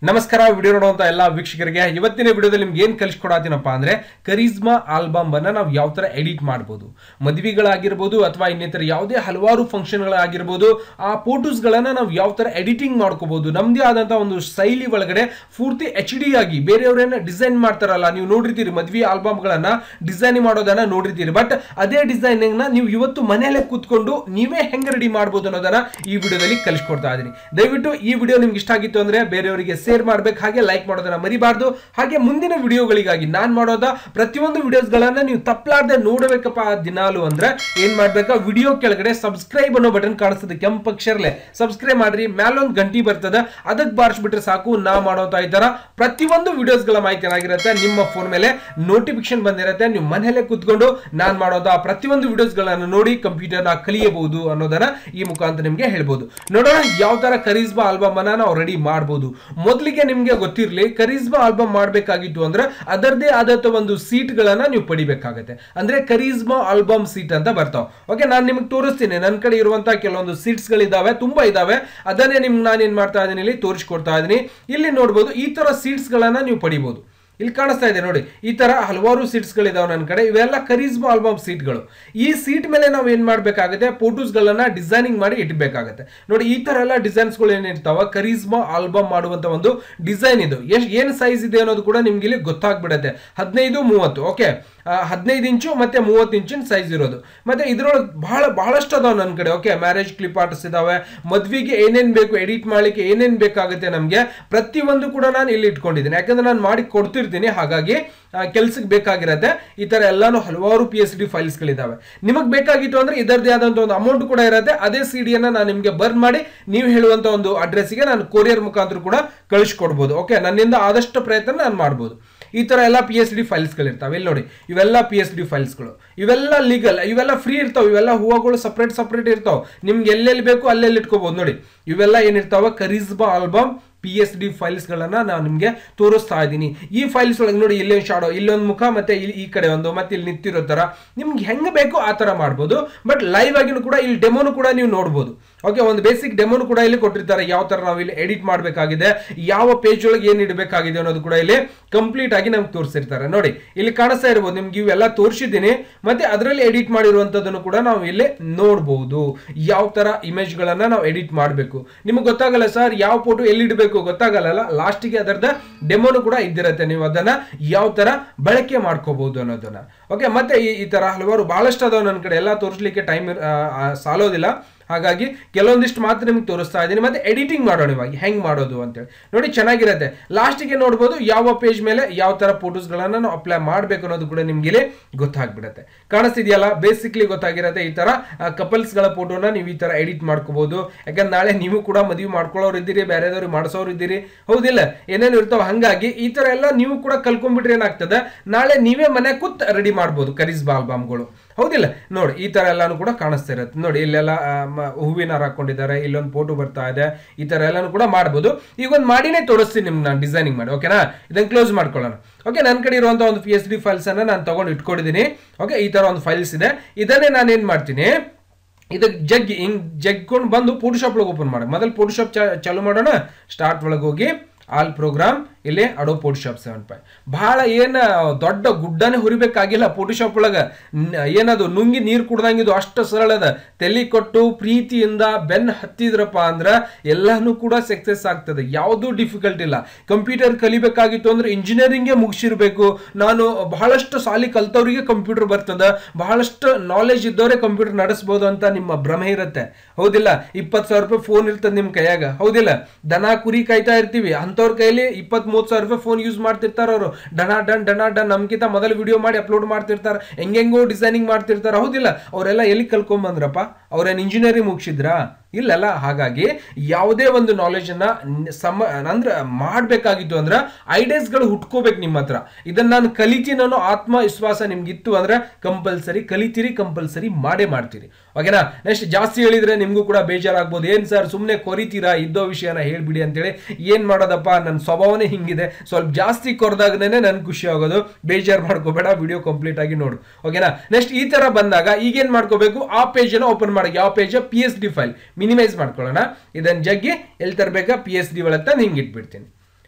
ನಮಸ್ಕಾರ ವಿಡಿಯೋ ನೋಡುವಂತ ಎಲ್ಲ ವೀಕ್ಷಕರಿಗೆ ಇವತ್ತಿನ ವಿಡಿಯೋದಲ್ಲಿ ನಿಮ್ಗೆ ಏನ್ ಕಲಿಸ್ಕೊಡತ್ತೀನಪ್ಪ ಅಂದ್ರೆ ಕರಿಸ್ಮಾ ಆಲ್ಬಮ್ ಅನ್ನ ನಾವು ಯಾವ ತರ ಎಡಿಟ್ ಮಾಡ್ಬೋದು ಮದುವೆಗಳಾಗಿರ್ಬೋದು ಅಥವಾ ಇನ್ನಿತರ ಯಾವುದೇ ಹಲವಾರು ಫಂಕ್ಷನ್ಗಳಾಗಿರ್ಬೋದು ಆ ಫೋಟೋಸ್ ಗಳನ್ನ ನಾವು ಯಾವ ತರ ಎಡಿಟಿಂಗ್ ಮಾಡ್ಕೋಬಹುದು ನಮ್ದೇ ಆದಂತ ಒಂದು ಶೈಲಿ ಒಳಗಡೆ ಪೂರ್ತಿ ಎಚ್ ಡಿ ಆಗಿ ಬೇರೆಯವರೇನ ಡಿಸೈನ್ ಮಾಡ್ತಾರಲ್ಲ ನೀವು ನೋಡಿರ್ತೀರಿ ಮದ್ವೆ ಆಲ್ಬಮ್ ಗಳನ್ನ ಡಿಸೈನ್ ಮಾಡೋದನ್ನ ನೋಡಿರ್ತೀರಿ ಬಟ್ ಅದೇ ಡಿಸೈನಿಂಗ್ ನ ನೀವು ಇವತ್ತು ಮನೆಯಲ್ಲೇ ಕೂತ್ಕೊಂಡು ನೀವೇ ಹೆಂಗ್ ರೆಡಿ ಮಾಡ್ಬೋದು ಅನ್ನೋದನ್ನ ಈ ವಿಡಿಯೋದಲ್ಲಿ ಕಲಿಸ್ಕೊಡ್ತಾ ಇದೀನಿ ದಯವಿಟ್ಟು ಈ ವಿಡಿಯೋ ನಿಮ್ಗೆ ಇಷ್ಟ ಆಗಿತ್ತು ಅಂದ್ರೆ ಬೇರೆಯವರಿಗೆ ಶೇರ್ ಮಾಡ್ಬೇಕು ಹಾಗೆ ಲೈಕ್ ಮಾಡೋದನ್ನ ಮರಿಬಾರ್ದು ಹಾಗೆ ಮುಂದಿನ ವಿಡಿಯೋಗಳಿಗಾಗಿ ನಾನ್ ಮಾಡೋದ ಪ್ರತಿಯೊಂದು ವಿಡಿಯೋಸ್ಗಳನ್ನ ನೀವು ತಪ್ಪಲಾರ್ದೆ ನೋಡಬೇಕಪ್ಪ ಆ ದಿನಾಲು ಅಂದ್ರೆ ಏನ್ ಮಾಡ್ಬೇಕಾ ವಿಡಿಯೋ ಕೆಳಗಡೆ ಸಬ್ಸ್ಕ್ರೈಬ್ ಅನ್ನೋ ಬಟನ್ ಕಾಣಿಸ್ತದೆ ಕೆಂಪು ಅಕ್ಷರಲೆ ಸಬ್ಸ್ಕ್ರೈಬ್ ಮಾಡ್ರಿ ಮ್ಯಾಲೊಂದು ಗಂಟಿ ಬರ್ತದ ಅದಕ್ಕೆ ಬಾರಿಸ್ಬಿಟ್ರೆ ಸಾಕು ನಾ ಮಾಡೋತಾ ಇದ್ದಾರ ಪ್ರತಿಯೊಂದು ವಿಡಿಯೋಸ್ಗಳ ಮಾಹಿತಿ ಏನಾಗಿರುತ್ತೆ ನಿಮ್ಮ ಫೋನ್ ಮೇಲೆ ನೋಟಿಫಿಕೇಶನ್ ಬಂದಿರುತ್ತೆ ನೀವು ಮನೆಯಲ್ಲೇ ಕೂತ್ಕೊಂಡು ನಾನ್ ಮಾಡೋದ ಆ ಪ್ರತಿಯೊಂದು ವಿಡಿಯೋಸ್ಗಳನ್ನು ನೋಡಿ ಕಂಪ್ಯೂಟರ್ ನ ಕಲಿಯಬಹುದು ಅನ್ನೋದನ್ನ ಈ ಮುಖಾಂತರ ನಿಮ್ಗೆ ಹೇಳ್ಬೋದು ನೋಡೋಣ ಯಾವ ತರ ಕರೀಸ್ಮಾ ಆಲ್ಬಮ್ ಅನ್ನ ನಾವು ರೆಡಿ ಮಾಡಬಹುದು ಮೊದಲಿಗೆ ನಿಮ್ಗೆ ಗೊತ್ತಿರ್ಲಿ ಕರೀಸ್ಮಾ ಆಲ್ಬಮ್ ಮಾಡ್ಬೇಕಾಗಿತ್ತು ಅಂದ್ರೆ ಅದರದೇ ಆದಂತ ಒಂದು ಸೀಟ್ ಗಳನ್ನ ನೀವು ಪಡಿಬೇಕಾಗತ್ತೆ ಅಂದ್ರೆ ಕರೀಸ್ಮಾ ಆಲ್ಬಮ್ ಸೀಟ್ ಅಂತ ಬರ್ತಾವ ಓಕೆ ನಾನು ನಿಮ್ಗೆ ತೋರಿಸ್ತೀನಿ ನನ್ನ ಕಡೆ ಇರುವಂತಹ ಕೆಲವೊಂದು ಸೀಟ್ಸ್ ಗಳಿದಾವೆ ತುಂಬಾ ಇದಾವೆ ಅದನ್ನೇ ನಿಮ್ಗೆ ನಾನು ಏನ್ ಮಾಡ್ತಾ ಇದೀನಿ ಇಲ್ಲಿ ತೋರಿಸ್ಕೊಡ್ತಾ ಇದೀನಿ ಇಲ್ಲಿ ನೋಡ್ಬೋದು ಈ ತರ ಸೀಟ್ಸ್ ಗಳನ್ನ ನೀವು ಪಡಿಬಹುದು ಇಲ್ಲಿ ಕಾಣಿಸ್ತಾ ಇದೆ ನೋಡಿ ಈ ತರ ಹಲವಾರು ಸೀಟ್ಸ್ ಗಳಿದಾವೆ ನನ್ನ ಕಡೆ ಇವೆಲ್ಲ ಕರೀಸ್ಮಾ ಆಲ್ಬಮ್ ಸೀಟ್ಗಳು ಈ ಸೀಟ್ ಮೇಲೆ ನಾವು ಏನ್ ಮಾಡ್ಬೇಕಾಗುತ್ತೆ ಫೋಟೋಸ್ ಗಳನ್ನ ಡಿಸೈನಿಂಗ್ ಮಾಡಿ ಇಟ್ಬೇಕಾಗುತ್ತೆ ನೋಡಿ ಈ ತರ ಎಲ್ಲ ಡಿಸೈನ್ಸ್ ಗಳು ಏನಿರ್ತಾವ ಕರೀಸ್ಮಾ ಆಲ್ಬಮ್ ಮಾಡುವಂತ ಒಂದು ಡಿಸೈನ್ ಇದು ಎಷ್ಟ್ ಏನ್ ಸೈಜ್ ಇದೆ ಅನ್ನೋದು ಕೂಡ ನಿಮ್ಗೆ ಇಲ್ಲಿ ಗೊತ್ತಾಗ್ಬಿಡುತ್ತೆ ಹದಿನೈದು ಮೂವತ್ತು ಓಕೆ ಹದಿನೈದು ಇಂಚು ಮತ್ತೆ ಮೂವತ್ತು ಇಂಚಿನ ಸೈಜ್ ಇರೋದು ಮತ್ತೆ ಇದ್ರೊಳಗೆ ಬಹಳ ಬಹಳಷ್ಟು ಅದಾವ ನನ್ನ ಕಡೆ ಓಕೆ ಮ್ಯಾರೇಜ್ ಕ್ಲಿಪ್ ಆರ್ಟ್ಸ್ ಇದಾವೆ ಮದ್ವಿಗೆ ಏನೇನ್ ಬೇಕು ಎಡಿಟ್ ಮಾಡ್ಲಿಕ್ಕೆ ಏನೇನ್ ಬೇಕಾಗುತ್ತೆ ನಮಗೆ ಪ್ರತಿಯೊಂದು ಕೂಡ ನಾನು ಇಲ್ಲಿ ಇಟ್ಕೊಂಡಿದ್ದೀನಿ ಯಾಕಂದ್ರೆ ನಾನು ಮಾಡಿ ಕೊಡ್ತಿರ್ತೀನಿ ಹಾಗಾಗಿ ಕೆಲ್ಸಕ್ಕೆ ಬೇಕಾಗಿರತ್ತೆ ಈ ತರ ಎಲ್ಲಾನು ಹಲವಾರು ಪಿ ಎಸ್ ಡಿ ಫೈಲ್ಸ್ಗಳಿದಾವೆ ನಿಮಗೆ ಬೇಕಾಗಿತ್ತು ಅಂದ್ರೆ ಇದರದೇ ಆದಂತ ಒಂದು ಅಮೌಂಟ್ ಕೂಡ ಇರುತ್ತೆ ಅದೇ ಸಿ ಡಿಯನ್ನ ನಾನು ನಿಮಗೆ ಬರ್ನ್ ಮಾಡಿ ನೀವು ಹೇಳುವಂತ ಒಂದು ಅಡ್ರೆಸ್ಗೆ ನಾನು ಕೊರಿಯರ್ ಮುಖಾಂತರ ಕೂಡ ಕಳಿಸ್ಕೊಡ್ಬೋದು ಓಕೆ ನನ್ನಿಂದ ಆದಷ್ಟು ಪ್ರಯತ್ನ ನಾನು ಮಾಡ್ಬೋದು ಈ ತರ ಎಲ್ಲ ಪಿ ಎಸ್ ಡಿ ಫೈಲ್ಸ್ಗಳಿರ್ತಾವೆ ಇಲ್ಲಿ ನೋಡಿ ಇವೆಲ್ಲ ಪಿ ಎಸ್ ಡಿ ಫೈಲ್ಸ್ಗಳು ಇವೆಲ್ಲ ಲೀಗಲ್ ಇವೆಲ್ಲ ಫ್ರೀ ಇರ್ತಾವೆ ಇವೆಲ್ಲ ಹೂವಗಳು ಸಪ್ರೇಟ್ ಸಪ್ರೇಟ್ ಇರ್ತಾವೆ ನಿಮ್ಗೆ ಎಲ್ಲೆಲ್ಲಿ ಬೇಕು ಅಲ್ಲೆಲ್ಲಿ ಇಟ್ಕೋಬಹುದು ನೋಡಿ ಇವೆಲ್ಲ ಏನಿರ್ತಾವ ಕರೀಸ್ಬಾ ಆಲ್ಬಮ್ ಪಿ ಎಸ್ ಡಿ ಫೈಲ್ಸ್ಗಳನ್ನ ನಾನು ನಿಮಗೆ ತೋರಿಸ್ತಾ ಇದ್ದೀನಿ ಈ ಫೈಲ್ಸ್ ಒಳಗೆ ನೋಡಿ ಇಲ್ಲೊಂದು ಶಾಡೋ ಇಲ್ಲೊಂದು ಮುಖ ಮತ್ತೆ ಇಲ್ಲಿ ಈ ಕಡೆ ಒಂದು ಮತ್ತೆ ಇಲ್ಲಿ ನಿಂತಿರೋ ತರ ನಿಮ್ಗೆ ಹೆಂಗೆ ಬೇಕೋ ಆ ತರ ಮಾಡ್ಬೋದು ಬಟ್ ಲೈವ್ ಆಗಿನೂ ಕೂಡ ಇಲ್ಲಿ ಡೆಮೋನು ಕೂಡ ನೀವು ನೋಡ್ಬೋದು ಓಕೆ ಒಂದು ಬೇಸಿಕ್ ಡೆಮೋನು ಕೂಡ ಇಲ್ಲಿ ಕೊಟ್ಟಿರ್ತಾರೆ ಯಾವ ತರ ನಾವು ಇಲ್ಲಿ ಎಡಿಟ್ ಮಾಡಬೇಕಾಗಿದೆ ಯಾವ ಪೇಜ್ ಒಳಗೆ ಏನು ಇಡಬೇಕಾಗಿದೆ ಅನ್ನೋದು ಕೂಡ ಇಲ್ಲಿ ಕಂಪ್ಲೀಟ್ ಆಗಿ ನಮ್ಗೆ ತೋರಿಸಿರ್ತಾರೆ ನೋಡಿ ಇಲ್ಲಿ ಕಾಣಿಸ್ತಾ ಇರ್ಬೋದು ನಿಮ್ಗೆ ಇವೆಲ್ಲ ತೋರಿಸಿದ್ದೀನಿ ಮತ್ತೆ ಅದರಲ್ಲಿ ಎಡಿಟ್ ಮಾಡಿರುವಂತದನ್ನು ಕೂಡ ನಾವು ಇಲ್ಲಿ ನೋಡಬಹುದು ಯಾವ ತರ ಇಮೇಜ್ ಗಳನ್ನ ನಾವು ಎಡಿಟ್ ಮಾಡಬೇಕು ನಿಮ್ಗೆ ಗೊತ್ತಾಗಲ್ಲ ಸರ್ ಯಾವ ಫೋಟೋ ಎಲ್ಲಿ ಇಡಬೇಕು ಗೊತ್ತಾಗಲ್ಲ ಲಾಸ್ಟಿಗೆ ಅದರದ ಡೆಮೋನು ಕೂಡ ಇದ್ದಿರತ್ತೆ ನೀವು ಅದನ್ನ ಯಾವ ತರ ಬಳಕೆ ಮಾಡ್ಕೋಬಹುದು ಅನ್ನೋದನ್ನ ಓಕೆ ಮತ್ತೆ ಈ ಈ ತರ ಹಲವಾರು ಬಹಳಷ್ಟು ಅದಾವ ನನ್ನ ಕಡೆ ಎಲ್ಲ ತೋರಿಸ್ಲಿಕ್ಕೆ ಟೈಮ್ ಸಾಲೋದಿಲ್ಲ ಹಾಗಾಗಿ ಕೆಲವೊಂದಿಷ್ಟು ಮಾತ್ರ ನಿಮ್ಗೆ ತೋರಿಸ್ತಾ ಇದ್ದೀನಿ ಮತ್ತೆ ಎಡಿಟಿಂಗ್ ಮಾಡೋಣ ಇವಾಗ ಹೆಂಗ್ ಮಾಡೋದು ಅಂತೇಳಿ ನೋಡಿ ಚೆನ್ನಾಗಿರುತ್ತೆ ಲಾಸ್ಟಿಗೆ ನೋಡ್ಬೋದು ಯಾವ ಪೇಜ್ ಮೇಲೆ ಯಾವ ತರ ಫೋಟೋಸ್ಗಳನ್ನ ನಾವು ಅಪ್ಲೈ ಮಾಡಬೇಕು ಅನ್ನೋದು ಕೂಡ ನಿಮ್ಗೆ ಇಲ್ಲಿ ಗೊತ್ತಾಗ್ಬಿಡುತ್ತೆ ಕಾಣಿಸ್ತಿದೆಯಲ್ಲ ಬೇಸಿಕ್ಲಿ ಗೊತ್ತಾಗಿರುತ್ತೆ ಈ ತರ ಕಪಲ್ಸ್ಗಳ ಫೋಟೋನ ನೀವು ಈ ತರ ಎಡಿಟ್ ಮಾಡ್ಕೋಬಹುದು ಯಾಕಂದ್ರೆ ನಾಳೆ ನೀವು ಕೂಡ ಮದುವೆ ಮಾಡ್ಕೊಳ್ಳೋರು ಇದ್ದೀರಿ ಬೇರೆದವ್ರಿಗೆ ಮಾಡಿಸೋರು ಇದ್ದೀರಿ ಹೌದಿಲ್ಲ ಏನೇನು ಇರ್ತಾವ ಹಂಗಾಗಿ ಈ ತರ ಎಲ್ಲ ನೀವು ಕೂಡ ಕಲ್ಕೊಂಡ್ಬಿಟ್ರೆ ಏನಾಗ್ತದೆ ನಾಳೆ ನೀವೇ ಮನೆ ಕೂತ್ ರೆಡಿ ಮಾಡ್ಬೋದು ಕರೀಸ್ ಆಲ್ಬಮ್ಗಳು ಹೌದಿಲ್ಲ ನೋಡಿ ಈ ತರ ಎಲ್ಲಾನು ಕೂಡ ಕಾಣಿಸ್ತಾ ಇರುತ್ತೆ ನೋಡಿ ಇಲ್ಲೆಲ್ಲ ಹೂವಿನ ಹಾರ ಹಾಕೊಂಡಿದ್ದಾರೆ ಇಲ್ಲೊಂದು ಫೋಟೋ ಬರ್ತಾ ಇದೆ ಈ ತರ ಎಲ್ಲಾನು ಕೂಡ ಮಾಡ್ಬೋದು ಈಗ ಒಂದು ಮಾಡಿನೇ ತೋರಿಸ್ತೀನಿ ನಿಮ್ಗೆ ನಾನು ಡಿಸೈನಿಂಗ್ ಮಾಡಿ ಓಕೆನಾ ಇದನ್ನ ಕ್ಲೋಸ್ ಮಾಡ್ಕೊಳ್ಳೋಣ ಓಕೆ ನನ್ನ ಕಡೆ ಇರುವಂತಹ ಒಂದು ಪಿ ಎಸ್ ಡಿ ಫೈಲ್ಸ್ ಅನ್ನ ನಾನು ತಗೊಂಡು ಇಟ್ಕೊಂಡಿದ್ದೀನಿ ಓಕೆ ಈ ತರ ಒಂದು ಫೈಲ್ಸ್ ಇದೆ ಇದನ್ನೇ ನಾನು ಏನ್ ಮಾಡ್ತೀನಿ ಇದಕ್ಕೆ ಜಗ್ ಹಿಂಗ್ ಜಗ್ಕೊಂಡು ಬಂದು ಫೋಟೋಶಾಪ್ ಒಳಗೆ ಓಪನ್ ಮಾಡಿ ಮೊದಲು ಫೋಟೋಶಾಪ್ ಚಾಲು ಮಾಡೋಣ ಸ್ಟಾರ್ಟ್ ಒಳಗೆ ಹೋಗಿ ಆಲ್ ಪ್ರೋಗ್ರಾಮ್ ಇಲ್ಲಿ ಅಡೋ ಫೋಟೋಶಾಪ್ ಸೆವೆನ್ ಫೈವ್ ಬಹಳ ಏನ ದೊಡ್ಡ ಗುಡ್ಡನೇ ಹುರಿಬೇಕಾಗಿಲ್ಲ ಫೋಟೋಶಾಪ್ ಒಳಗ ಏನದು ನುಂಗಿ ನೀರು ಕುಡ್ದಂಗಿದು ಅಷ್ಟು ಸರಳ ಅದ ತಲೆ ಕೊಟ್ಟು ಪ್ರೀತಿಯಿಂದ ಬೆನ್ ಹತ್ತಿದ್ರಪ್ಪ ಅಂದ್ರ ಎಲ್ಲಾನು ಕೂಡ ಸಕ್ಸಸ್ ಆಗ್ತದೆ ಯಾವುದು ಡಿಫಿಕಲ್ಟ್ ಇಲ್ಲ ಕಂಪ್ಯೂಟರ್ ಕಲಿಬೇಕಾಗಿತ್ತು ಅಂದ್ರೆ ಇಂಜಿನಿಯರಿಂಗೇ ಮುಗಿಸಿರ್ಬೇಕು ನಾನು ಬಹಳಷ್ಟು ಸಾಲಿ ಕಲ್ತವ್ರಿಗೆ ಕಂಪ್ಯೂಟರ್ ಬರ್ತದ ಬಹಳಷ್ಟು ನಾಲೆಜ್ ಇದ್ದವರೇ ಕಂಪ್ಯೂಟರ್ ನಡೆಸಬಹುದು ಅಂತ ನಿಮ್ಮ ಭ್ರಮೆ ಇರುತ್ತೆ ಹೌದಿಲ್ಲ ಇಪ್ಪತ್ತು ಸಾವಿರ ರೂಪಾಯಿ ಫೋನ್ ಇರ್ತದೆ ನಿಮ್ಮ ಕೈಯಾಗ ಹೌದಿಲ್ಲ ದನ ಕುರಿ ಕಾಯ್ತಾ ಇರ್ತೀವಿ ಅಂತವ್ರ ಕೈಲಿ ಇಪ್ಪತ್ತ್ ಮೂವತ್ತು ಸಾವಿರ ರೂಪಾಯಿ ಫೋನ್ ಯೂಸ್ ಮಾಡ್ತಿರ್ತಾರ ಅವರು ಡನ ಡನ್ ಡನ ಡನ್ ನಮ್ಗಿಂತ ಮೊದಲು ವಿಡಿಯೋ ಮಾಡಿ ಅಪ್ಲೋಡ್ ಮಾಡ್ತಿರ್ತಾರೆ ಹೆಂಗೆಂಗೋ ಡಿಸೈನಿಂಗ್ ಮಾಡ್ತಿರ್ತಾರೆ ಹೌದಿಲ್ಲ ಅವರೆಲ್ಲ ಎಲ್ಲಿ ಕಲ್ಕೊಂಬಂದ್ರಪ್ಪ ಅವ್ರೇನು ಇಂಜಿನಿಯರಿಂಗ್ ಮುಗಿಸಿದ್ರಾ ಇಲ್ಲಲ್ಲ ಹಾಗಾಗಿ ಯಾವುದೇ ಒಂದು ನಾಲೆಜ್ ಅನ್ನ ಸಮ ಅಂದ್ರೆ ಮಾಡ್ಬೇಕಾಗಿತ್ತು ಅಂದ್ರೆ ಐಡಿಯಾಸ್ಗಳು ಹುಟ್ಕೋಬೇಕು ನಿಮ್ಮ ಹತ್ರ ಇದನ್ನ ನಾನು ಕಲಿತೀನಿ ಅನ್ನೋ ಆತ್ಮವಿಶ್ವಾಸ ನಿಮ್ಗಿತ್ತು ಅಂದ್ರೆ ಕಂಪಲ್ಸರಿ ಕಲಿತೀರಿ ಕಂಪಲ್ಸರಿ ಮಾಡೇ ಮಾಡ್ತೀರಿ ಓಕೆನಾ ನೆಕ್ಸ್ಟ್ ಜಾಸ್ತಿ ಹೇಳಿದ್ರೆ ನಿಮ್ಗೂ ಕೂಡ ಬೇಜಾರಾಗ್ಬೋದು ಏನ್ ಸರ್ ಸುಮ್ಮನೆ ಕೊರಿತೀರಾ ಇದ್ದೋ ವಿಷಯನ ಹೇಳ್ಬಿಡಿ ಅಂತೇಳಿ ಏನ್ ಮಾಡೋದಪ್ಪ ನನ್ನ ಸ್ವಭಾವನೇ ಹಿಂಗಿದೆ ಸ್ವಲ್ಪ ಜಾಸ್ತಿ ಕೊರದಾಗನೇ ನನ್ ಖುಷಿ ಆಗೋದು ಬೇಜಾರು ಮಾಡ್ಕೋಬೇಡ ವಿಡಿಯೋ ಕಂಪ್ಲೀಟ್ ಆಗಿ ನೋಡು ಓಕೆನಾ ನೆಕ್ಸ್ಟ್ ಈ ತರ ಬಂದಾಗ ಈಗೇನ್ ಮಾಡ್ಕೋಬೇಕು ಆ ಪೇಜ್ ಅನ್ನ ಓಪನ್ ಮಾಡಿ ಯಾವ page P S D file minimise ಮಾಡ್ಕೊಳ್ಳೋಣ ಇದನ್ನ ಜಗ್ಗಿ ಎಲ್ಲಿ ತರಬೇಕಾ ಪಿ ಎಸ್ ಡಿ ಒಳಗೆ ತಂದು ಹಿಂಗೆ ಇಟ್ಬಿಡ್ತೀನಿ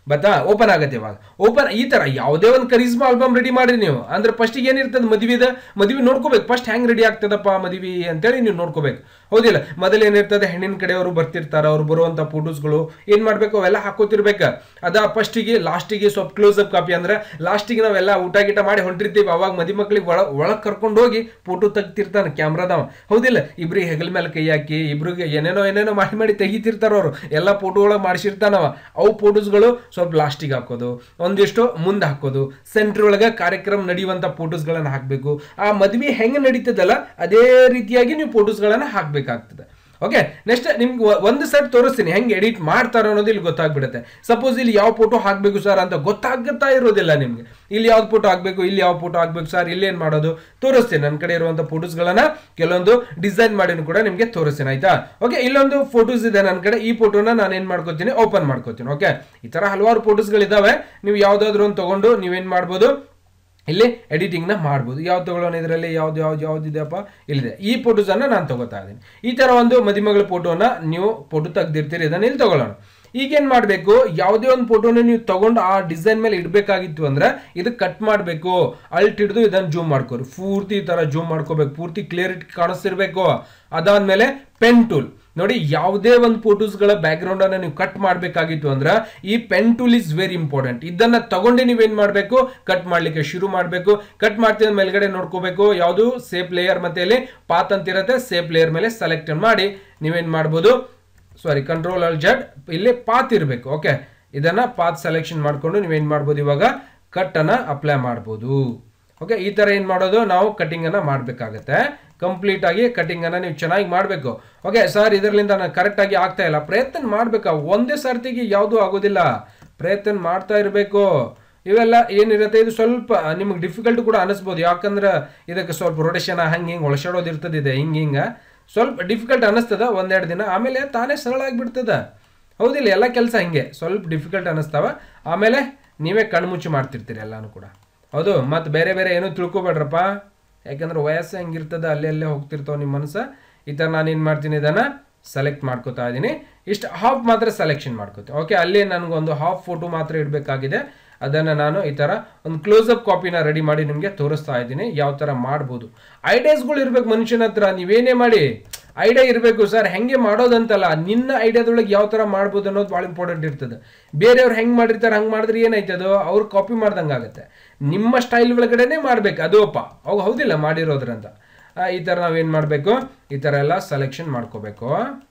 ಬತ್ತಾ ಓಪನ್ ಆಗತ್ತೆ ಇವಾಗ ಓಪನ್ ಈ ತರ ಯಾವುದೇ ಒಂದು ಕರಿಸ್ಮಾ ಆಲ್ಬಮ್ ರೆಡಿ ಮಾಡಿ ನೀವು ಅಂದ್ರೆ ಫಸ್ಟಿಗೆ ಏನಿರ್ತದೆ ಮದುವೆದ ಮದುವೆ ನೋಡ್ಕೋಬೇಕು ಫಸ್ಟ್ ಹೆಂಗ್ ರೆಡಿ ಆಗ್ತದಪ್ಪ ಮದುವೆ ಅಂತೇಳಿ ನೀವು ನೋಡ್ಕೋಬೇಕು ಹೌದಿಲ್ಲ ಮೊದಲು ಏನಿರ್ತದೆ ಹೆಣ್ಣಿನ ಕಡೆಯವರು ಬರ್ತಿರ್ತಾರ ಅವ್ರು ಬರುವಂತ ಫೋಟೋಸ್ಗಳು ಏನ್ ಮಾಡ್ಬೇಕು ಅವೆಲ್ಲ ಹಾಕೋತಿರ್ಬೇಕ ಅದ ಫಸ್ಟಿಗೆ ಲಾಸ್ಟಿಗೆ ಸ್ವಲ್ಪ ಕ್ಲೋಸ್ ಅಪ್ ಕಾಪಿ ಅಂದ್ರೆ ಲಾಸ್ಟಿಗೆ ನಾವೆಲ್ಲ ಊಟ ಗೀಟ ಮಾಡಿ ಹೊಂಟಿರ್ತೀವಿ ಅವಾಗ ಮದಿ ಮಕ್ಳಿಗೆ ಒಳ ಒಳಗ್ ಕರ್ಕೊಂಡು ಹೋಗಿ ಫೋಟೋ ತೆಗ್ತಿರ್ತಾನೆ ಕ್ಯಾಮ್ರಾದವ ಹೌದಿಲ್ಲ ಇಬ್ರಿಗೆ ಹೆಗಲ ಮೇಲೆ ಕೈ ಹಾಕಿ ಇಬ್ರಿಗೆ ಏನೇನೋ ಏನೇನೋ ಮಾಡಿ ಮಾಡಿ ತೆಗಿತಿರ್ತಾರ ಅವರು ಎಲ್ಲ ಫೋಟೋ ಒಳಗೆ ಮಾಡಿಸಿರ್ತಾನವ ಅವು ಫೋಟೋಸ್ಗಳು ಸ್ವಲ್ಪ ಲಾಸ್ಟಿಗೆ ಹಾಕೋದು ಒಂದಿಷ್ಟು ಮುಂದೆ ಹಾಕೋದು ಸೆಂಟ್ರ್ ಒಳಗೆ ಕಾರ್ಯಕ್ರಮ ನಡೆಯುವಂತ ಫೋಟೋಸ್ಗಳನ್ನ ಹಾಕಬೇಕು ಆ ಮದ್ವೆ ಹೆಂಗೆ ನಡೀತದಲ್ಲ ಅದೇ ರೀತಿಯಾಗಿ ನೀವು ಫೋಟೋಸ್ಗಳನ್ನ ಹಾಕ್ಬೇಕಾಗ್ತದೆ ಓಕೆ ನೆಕ್ಸ್ಟ್ ನಿಮ್ಗೆ ಒಂದು ಸೆಟ್ ತೋರಿಸ್ತೀನಿ ಹೆಂಗೆ ಎಡಿಟ್ ಮಾಡ್ತಾರೋ ಅನ್ನೋದು ಇಲ್ಲಿ ಗೊತ್ತಾಗ್ಬಿಡುತ್ತೆ ಸಪೋಸ್ ಇಲ್ಲಿ ಯಾವ ಫೋಟೋ ಹಾಕಬೇಕು ಸರ್ ಅಂತ ಗೊತ್ತಾಗುತ್ತಾ ಇರೋದಿಲ್ಲ ನಿಮ್ಗೆ ಇಲ್ಲಿ ಯಾವ್ದು ಫೋಟೋ ಹಾಕಬೇಕು ಇಲ್ಲಿ ಯಾವ ಫೋಟೋ ಹಾಕ್ಬೇಕು ಸರ್ ಇಲ್ಲಿ ಏನು ಮಾಡೋದು ತೋರಿಸ್ತೀನಿ ನನ್ನ ಕಡೆ ಇರುವಂಥ ಫೋಟೋಸ್ಗಳನ್ನ ಕೆಲವೊಂದು ಡಿಸೈನ್ ಮಾಡಿನೂ ಕೂಡ ನಿಮಗೆ ತೋರಿಸ್ತೀನಿ ಆಯ್ತಾ ಓಕೆ ಇಲ್ಲೊಂದು ಫೋಟೋಸ್ ಇದೆ ನನ್ನ ಕಡೆ ಈ ಫೋಟೋನ ನಾನು ಏನು ಮಾಡ್ಕೋತೀನಿ ಓಪನ್ ಮಾಡ್ಕೋತೀನಿ ಓಕೆ ಈ ಥರ ಹಲವಾರು ಫೋಟೋಸ್ಗಳಿದ್ದಾವೆ ನೀವು ಯಾವುದಾದ್ರೂ ಒಂದು ತಗೊಂಡು ನೀವೇನು ಮಾಡ್ಬೋದು ಇಲ್ಲಿ ಎಡಿಟಿಂಗ್ನ ಮಾಡ್ಬೋದು ಯಾವ್ದು ತಗೊಳ್ಳೋಣ ಇದರಲ್ಲಿ ಯಾವ್ದು ಯಾವ್ದು ಯಾವ್ದು ಇದೆಯಪ್ಪ ಇಲ್ಲಿದೆ ಈ ಫೋಟೋಸನ್ನು ನಾನು ತಗೋತಾ ಇದ್ದೀನಿ ಈ ಥರ ಒಂದು ಮದುಮಗಳ ಫೋಟೋನ ನೀವು ಫೋಟೋ ತೆಗ್ದಿರ್ತೀರಿ ಇದನ್ನು ಇಲ್ಲಿ ತಗೊಳ್ಳೋಣ ಈಗೇನು ಮಾಡಬೇಕು ಯಾವುದೇ ಒಂದು ಫೋಟೋನ ನೀವು ತಗೊಂಡು ಆ ಡಿಸೈನ್ ಮೇಲೆ ಇಡಬೇಕಾಗಿತ್ತು ಅಂದ್ರೆ ಇದು ಕಟ್ ಮಾಡಬೇಕು ಅಲ್ಟ್ ಹಿಡಿದು ಇದನ್ನು ಜೂಮ್ ಮಾಡ್ಕೋರಿ ಪೂರ್ತಿ ಈ ಥರ ಜೂಮ್ ಮಾಡ್ಕೋಬೇಕು ಪೂರ್ತಿ ಕ್ಲಿಯರಿಟಿ ಕಾಣಿಸ್ತಿರ್ಬೇಕು ಅದಾದ್ಮೇಲೆ ಪೆನ್ ಟೂಲ್ ನೋಡಿ ಯಾವುದೇ ಒಂದು ಫೋಟೋಸ್ಗಳ ಬ್ಯಾಕ್ಗ್ರೌಂಡ್ ಅನ್ನ ನೀವು ಕಟ್ ಮಾಡಬೇಕಾಗಿತ್ತು ಅಂದ್ರೆ ಈ pen tool is very important ಇದನ್ನ ತಗೊಂಡು ನೀವೇನ್ ಮಾಡಬೇಕು ಕಟ್ ಮಾಡ್ಲಿಕ್ಕೆ ಶುರು ಮಾಡಬೇಕು ಕಟ್ ಮಾಡ್ತಿದ ಮೇಲ್ಗಡೆ ನೋಡ್ಕೋಬೇಕು ಯಾವುದು ಸೇಫ್ ಲೇಯರ್ ಮತ್ತೆ ಇಲ್ಲಿ ಪಾತ್ ಅಂತ ಇರುತ್ತೆ ಸೇಫ್ ಲೇಯರ್ ಮೇಲೆ ಸೆಲೆಕ್ಟ್ ಮಾಡಿ ನೀವೇನ್ ಮಾಡ್ಬೋದು ಸಾರಿ ಕಂಟ್ರೋಲ್ ಅಲ್ ಜಡ್ ಇಲ್ಲಿ ಪಾತ್ ಇರಬೇಕು ಓಕೆ ಇದನ್ನ ಪಾತ್ ಸೆಲೆಕ್ಷನ್ ಮಾಡ್ಕೊಂಡು ನೀವೇನ್ ಮಾಡ್ಬೋದು ಇವಾಗ ಕಟ್ ಅನ್ನ ಅಪ್ಲೈ ಮಾಡ್ಬೋದು ಓಕೆ ಈ ತರ ಏನ್ ಮಾಡೋದು ನಾವು ಕಟಿಂಗ್ ಅನ್ನ ಮಾಡ್ಬೇಕಾಗತ್ತೆ ಕಂಪ್ಲೀಟ್ ಆಗಿ ಕಟಿಂಗ್ ಅನ್ನ ನೀವು ಚೆನ್ನಾಗಿ ಮಾಡಬೇಕು ಓಕೆ ಸರ್ ಇದರಿಂದ ನಾನು ಕರೆಕ್ಟ್ ಆಗಿ ಆಗ್ತಾ ಇಲ್ಲ ಪ್ರಯತ್ನ ಮಾಡ್ಬೇಕಾ ಒಂದೇ ಸರ್ತಿಗೆ ಯಾವುದು ಆಗೋದಿಲ್ಲ ಪ್ರಯತ್ನ ಮಾಡ್ತಾ ಇರಬೇಕು ಇವೆಲ್ಲ ಏನಿರುತ್ತೆ ಇದು ಸ್ವಲ್ಪ ನಿಮಗೆ ಡಿಫಿಕಲ್ಟ್ ಕೂಡ ಅನಿಸ್ಬೋದು ಯಾಕಂದ್ರೆ ಇದಕ್ಕೆ ಸ್ವಲ್ಪ ರೊಟೇಷನ್ ಹಂಗೆ ಹಿಂಗೆ ಒಳಸಾಡೋದು ಇರ್ತದೆ ಇದೆ ಹಿಂಗೆ ಹಿಂಗೆ ಸ್ವಲ್ಪ ಡಿಫಿಕಲ್ಟ್ ಅನ್ನಿಸ್ತದ ಒಂದೆರಡು ದಿನ ಆಮೇಲೆ ತಾನೇ ಸರಳ ಆಗಿಬಿಡ್ತದ ಹೌದಿಲ್ಲ ಎಲ್ಲ ಕೆಲಸ ಹಿಂಗೆ ಸ್ವಲ್ಪ ಡಿಫಿಕಲ್ಟ್ ಅನ್ನಿಸ್ತಾವ ಆಮೇಲೆ ನೀವೇ ಕಣ್ಮುಚ್ಚಿ ಮಾಡ್ತಿರ್ತೀರಿ ಎಲ್ಲಾನು ಕೂಡ ಹೌದು ಮತ್ತು ಬೇರೆ ಬೇರೆ ಏನೂ ತಿಳ್ಕೊಬೇಡ್ರಪ್ಪ ಯಾಕಂದ್ರೆ ವಯಸ್ಸು ಹೆಂಗಿರ್ತದ ಅಲ್ಲೇ ಅಲ್ಲೇ ಹೋಗ್ತಿರ್ತಾವ ನಿಮ್ಮ ಮನಸ್ಸು ಈ ಥರ ನಾನು ಏನು ಮಾಡ್ತೀನಿ ಇದನ್ನು ಸೆಲೆಕ್ಟ್ ಮಾಡ್ಕೋತಾ ಇದ್ದೀನಿ ಇಷ್ಟು ಹಾಫ್ ಮಾತ್ರ ಸೆಲೆಕ್ಷನ್ ಮಾಡ್ಕೋತೀನಿ ಓಕೆ ಅಲ್ಲಿ ನನಗೊಂದು ಹಾಫ್ ಫೋಟೋ ಮಾತ್ರ ಇಡಬೇಕಾಗಿದೆ ಅದನ್ನು ನಾನು ಈ ಥರ ಒಂದು ಕ್ಲೋಸ್ ಅಪ್ ಕಾಪಿನ ರೆಡಿ ಮಾಡಿ ನಿಮಗೆ ತೋರಿಸ್ತಾ ಇದ್ದೀನಿ ಯಾವ ಥರ ಮಾಡ್ಬೋದು ಐಡಿಯಾಸ್ಗಳು ಇರ್ಬೇಕು ಮನುಷ್ಯನ ಹತ್ರ ನೀವೇನೇ ಮಾಡಿ ಐಡಿಯಾ ಇರಬೇಕು ಸರ್ ಹೆಂಗೆ ಮಾಡೋದಂತಲ್ಲ ನಿನ್ನ ಐಡಿಯಾದೊಳಗೆ ಯಾವ ಥರ ಮಾಡ್ಬೋದು ಅನ್ನೋದು ಭಾಳ ಇಂಪಾರ್ಟೆಂಟ್ ಇರ್ತದೆ ಬೇರೆಯವ್ರು ಹೆಂಗೆ ಮಾಡಿರ್ತಾರೆ ಹಂಗೆ ಮಾಡಿದ್ರೆ ಏನಾಯ್ತದೋ ಅವ್ರು ಕಾಪಿ ಮಾಡ್ದಂಗೆ ಆಗುತ್ತೆ ನಿಮ್ಮ ಸ್ಟೈಲ್ ಒಳಗಡೆನೆ ಮಾಡ್ಬೇಕು ಅದು ಅಪ್ಪ ಅವಾಗ ಹೌದಿಲ್ಲ ಮಾಡಿರೋದ್ರಂತ ಆ, ಈ ಥರ ನಾವೇನು ಮಾಡಬೇಕು ಈ ಥರ ಎಲ್ಲ ಸೆಲೆಕ್ಷನ್ ಮಾಡ್ಕೋಬೇಕು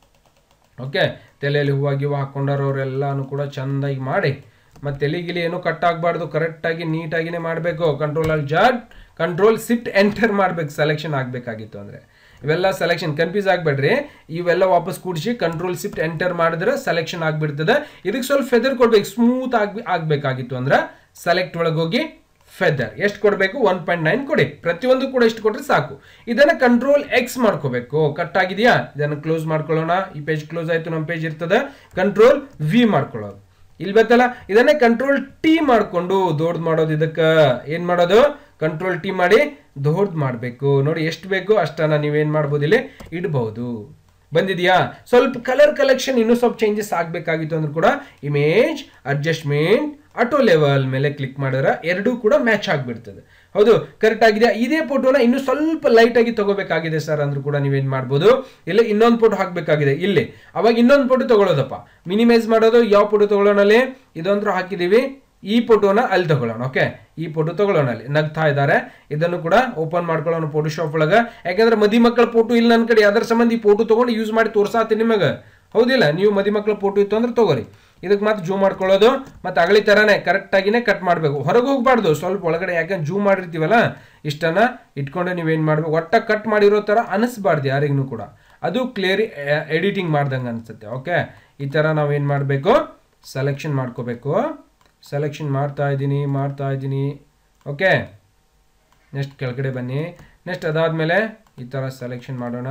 ಓಕೆ ತಲೆಯಲ್ಲಿ ಹೂವು ಗಿವು ಹಾಕ್ಕೊಂಡವ್ರೆಲ್ಲಾನು ಕೂಡ ಚೆಂದಾಗಿ ಮಾಡಿ ಮತ್ತು ತಲೆಗಿಲಿ ಏನೂ ಕಟ್ ಆಗಬಾರ್ದು ಕರೆಕ್ಟಾಗಿ ನೀಟಾಗಿನೇ ಮಾಡಬೇಕು ಕಂಟ್ರೋಲ್ ಅಲ್ಲಿ ಜಾಡ್ ಕಂಟ್ರೋಲ್ ಸಿಫ್ಟ್ ಎಂಟರ್ ಮಾಡ್ಬೇಕು ಸೆಲೆಕ್ಷನ್ ಆಗಬೇಕಾಗಿತ್ತು ಅಂದರೆ ಇವೆಲ್ಲ ಸೆಲೆಕ್ಷನ್ ಕನ್ಫ್ಯೂಸ್ ಆಗಬೇಡ್ರಿ ಇವೆಲ್ಲ ವಾಪಸ್ ಕೂಡಿಸಿ ಕಂಟ್ರೋಲ್ ಶಿಫ್ಟ್ ಎಂಟರ್ ಮಾಡಿದ್ರೆ ಸೆಲೆಕ್ಷನ್ ಆಗಿಬಿಡ್ತದೆ ಇದಕ್ಕೆ ಸ್ವಲ್ಪ ಫೆದರ್ ಕೊಡ್ಬೇಕು ಸ್ಮೂತ್ ಆಗಿ ಆಗಬೇಕಾಗಿತ್ತು ಅಂದ್ರೆ ಸೆಲೆಕ್ಟ್ ಒಳಗೆ ಹೋಗಿ ಫೆದರ್ ಎಷ್ಟು ಕೊಡಬೇಕು ಒನ್ ಪಾಯಿಂಟ್ ನೈನ್ ಕೊಡಿ ಪ್ರತಿಯೊಂದು ಕೂಡ ಎಷ್ಟು ಕೊಟ್ರೆ ಸಾಕು ಇದನ್ನ ಕಂಟ್ರೋಲ್ ಎಕ್ಸ್ ಮಾಡ್ಕೋಬೇಕು ಕಟ್ ಆಗಿದೆಯಾ ಇದನ್ನು ಕ್ಲೋಸ್ ಮಾಡ್ಕೊಳ್ಳೋಣ ಈ ಪೇಜ್ ಕ್ಲೋಸ್ ಆಯ್ತು ನಮ್ಮ ಪೇಜ್ ಇರ್ತದೆ ಕಂಟ್ರೋಲ್ ವಿ ಮಾಡ್ಕೊಳ್ಳೋದು ಇಲ್ಲಿ ಬತ್ತಲ್ಲ ಇದನ್ನೇ ಕಂಟ್ರೋಲ್ ಟಿ ಮಾಡ್ಕೊಂಡು ದೊಡ್ಡದು ಮಾಡೋದು ಇದಕ್ಕೆ ಏನ್ ಮಾಡೋದು ಕಂಟ್ರೋಲ್ ಟಿ ಮಾಡಿ ದೊಡ್ಡದು ಮಾಡಬೇಕು ನೋಡಿ ಎಷ್ಟು ಬೇಕು ಅಷ್ಟನ್ನ ನೀವೇನ್ ಮಾಡ್ಬೋದು ಇಲ್ಲಿ ಇಡಬಹುದು ಬಂದಿದೆಯಾ ಸ್ವಲ್ಪ ಕಲರ್ ಕಲೆಕ್ಷನ್ ಇನ್ನೂ ಸ್ವಲ್ಪ ಚೇಂಜಸ್ ಆಗಬೇಕಾಗಿತ್ತು ಅಂದ್ರೂ ಕೂಡ ಇಮೇಜ್ ಅಡ್ಜಸ್ಟ್ಮೆಂಟ್ ಆಟೋ ಲೆವೆಲ್ ಮೇಲೆ ಕ್ಲಿಕ್ ಮಾಡಿದ್ರೆ ಎರಡೂ ಕೂಡ ಮ್ಯಾಚ್ ಆಗಿಬಿಡ್ತದೆ ಹೌದು ಕರೆಕ್ಟ್ ಆಗಿದೆ ಇದೇ ಫೋಟೋನ ಇನ್ನೂ ಸ್ವಲ್ಪ ಲೈಟ್ ಆಗಿ ತಗೋಬೇಕಾಗಿದೆ ಸರ್ ಅಂದ್ರೂ ಕೂಡ ನೀವೇನ್ ಮಾಡ್ಬೋದು ಇಲ್ಲಿ ಇನ್ನೊಂದು ಫೋಟೋ ಹಾಕಬೇಕಾಗಿದೆ ಇಲ್ಲಿ ಅವಾಗ ಇನ್ನೊಂದು ಫೋಟೋ ತಗೊಳ್ಳೋದಪ್ಪ ಮಿನಿಮೈಸ್ ಮಾಡೋದು ಯಾವ ಫೋಟೋ ತಗೊಳ್ಳೋಣ ಅಲ್ಲಿ ಇದೊಂದ್ರು ಹಾಕಿದೀವಿ ಈ ಫೋಟೋನ ಅಲ್ಲಿ ತಗೊಳ್ಳೋಣ ಓಕೆ ಈ ಫೋಟೋ ತಗೊಳ್ಳೋಣ ಅಲ್ಲಿ ನಗ್ತಾ ಇದ್ದಾರೆ ಇದನ್ನು ಕೂಡ ಓಪನ್ ಮಾಡ್ಕೊಳ್ಳೋಣ ಫೋಟೋಶಾಪ್ ಒಳಗೆ ಯಾಕಂದ್ರೆ ಮದಿ ಮಕ್ಕಳ ಫೋಟೋ ಇಲ್ಲ ನನ್ನ ಕಡೆ ಅದರ ಸಂಬಂಧ ಈ ಫೋಟೋ ತಗೊಂಡು ಯೂಸ್ ಮಾಡಿ ತೋರ್ಸಾತೀನಿ ನಿಮಗೆ ಹೌದಿಲ್ಲ ನೀವು ಮದಿ ಮಕ್ಕಳ ಫೋಟೋ ಇತ್ತು ಅಂದ್ರೆ ತಗೋರಿ ಇದಕ್ಕೆ ಮತ್ತೆ ಜೂಮ್ ಮಾಡ್ಕೊಳ್ಳೋದು ಮತ್ತೆ ಅಗಳಿ ಥರನೇ ಕರೆಕ್ಟಾಗಿನೇ ಕಟ್ ಮಾಡಬೇಕು ಹೊರಗೆ ಹೋಗ್ಬಾರ್ದು ಸ್ವಲ್ಪ ಒಳಗಡೆ ಯಾಕಂದ್ರೆ ಜೂಮ್ ಮಾಡಿರ್ತೀವಲ್ಲ ಇಷ್ಟನ್ನ ಇಟ್ಕೊಂಡು ನೀವೇನು ಮಾಡ್ಬೇಕು ಒಟ್ಟ ಕಟ್ ಮಾಡಿರೋ ಥರ ಅನಿಸ್ಬಾರ್ದು ಯಾರಿಗೂ ಕೂಡ ಅದು ಕ್ಲಿಯರ್ ಎಡಿಟಿಂಗ್ ಮಾಡ್ದಂಗೆ ಅನಿಸುತ್ತೆ ಓಕೆ ಈ ಥರ ನಾವೇನು ಮಾಡಬೇಕು ಸೆಲೆಕ್ಷನ್ ಮಾಡ್ಕೋಬೇಕು ಸೆಲೆಕ್ಷನ್ ಮಾಡ್ತಾ ಇದ್ದೀನಿ ಮಾಡ್ತಾ ಇದ್ದೀನಿ ಓಕೆ ನೆಕ್ಸ್ಟ್ ಕೆಳಗಡೆ ಬನ್ನಿ ನೆಕ್ಸ್ಟ್ ಅದಾದಮೇಲೆ ಈ ಥರ ಸೆಲೆಕ್ಷನ್ ಮಾಡೋಣ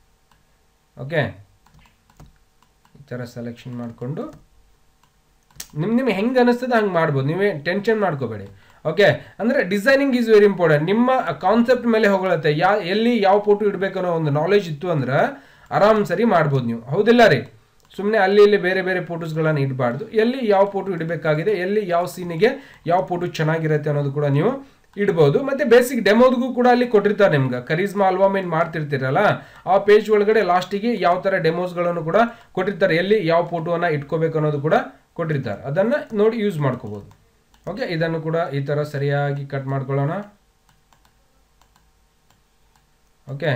ಓಕೆ ಈ ಥರ ಸೆಲೆಕ್ಷನ್ ಮಾಡಿಕೊಂಡು ನಿಮ್ ನಿಮ್ಗೆ ಹೆಂಗೆ ಅನಿಸ್ತದೆ ಹಂಗೆ ಮಾಡ್ಬೋದು ನೀವೇ ಟೆನ್ಷನ್ ಮಾಡ್ಕೋಬೇಡಿ ಓಕೆ ಅಂದರೆ ಡಿಸೈನಿಂಗ್ ಈಸ್ ವೆರಿ ಇಂಪಾರ್ಟೆಂಟ್ ನಿಮ್ಮ ಕಾನ್ಸೆಪ್ಟ್ ಮೇಲೆ ಹೋಗುತ್ತೆ ಯಾ ಎಲ್ಲಿ ಯಾವ ಫೋಟೋ ಇಡಬೇಕು ಅನ್ನೋ ಒಂದು ನಾಲೆಜ್ ಇತ್ತು ಅಂದ್ರೆ ಆರಾಮ್ ಸರಿ ಮಾಡ್ಬೋದು ನೀವು ಹೌದಿಲ್ಲ ರೀ ಸುಮ್ಮನೆ ಅಲ್ಲಿ ಇಲ್ಲಿ ಬೇರೆ ಬೇರೆ ಫೋಟೋಸ್ಗಳನ್ನು ಇಡಬಾರ್ದು ಎಲ್ಲಿ ಯಾವ ಫೋಟೋ ಇಡಬೇಕಾಗಿದೆ ಎಲ್ಲಿ ಯಾವ ಸೀನಿಗೆ ಯಾವ ಫೋಟೋ ಚೆನ್ನಾಗಿರುತ್ತೆ ಅನ್ನೋದು ಕೂಡ ನೀವು ಇಡ್ಬೋದು ಮತ್ತೆ ಬೇಸಿಕ್ ಡೆಮೋದ್ಗೂ ಕೂಡ ಅಲ್ಲಿ ಕೊಟ್ಟಿರ್ತಾರೆ ನಿಮ್ಗೆ ಕರೀಸ್ಮಾ ಆಲ್ಬಮ್ ಏನು ಮಾಡ್ತಿರ್ತೀರಲ್ಲ ಆ ಪೇಜ್ ಒಳಗಡೆ ಲಾಸ್ಟಿಗೆ ಯಾವ ಥರ ಡೆಮೋಸ್ಗಳನ್ನು ಕೂಡ ಕೊಟ್ಟಿರ್ತಾರೆ ಎಲ್ಲಿ ಯಾವ ಫೋಟೋನ ಇಟ್ಕೋಬೇಕು ಅನ್ನೋದು ಕೂಡ ಕೊಟ್ಟಿರ್ತಾರೆ ಅದನ್ನು ನೋಡಿ ಯೂಸ್ ಮಾಡ್ಕೋಬೋದು ಓಕೆ ಇದನ್ನು ಕೂಡ ಈ ಥರ ಸರಿಯಾಗಿ ಕಟ್ ಮಾಡ್ಕೊಳ್ಳೋಣ ಓಕೆ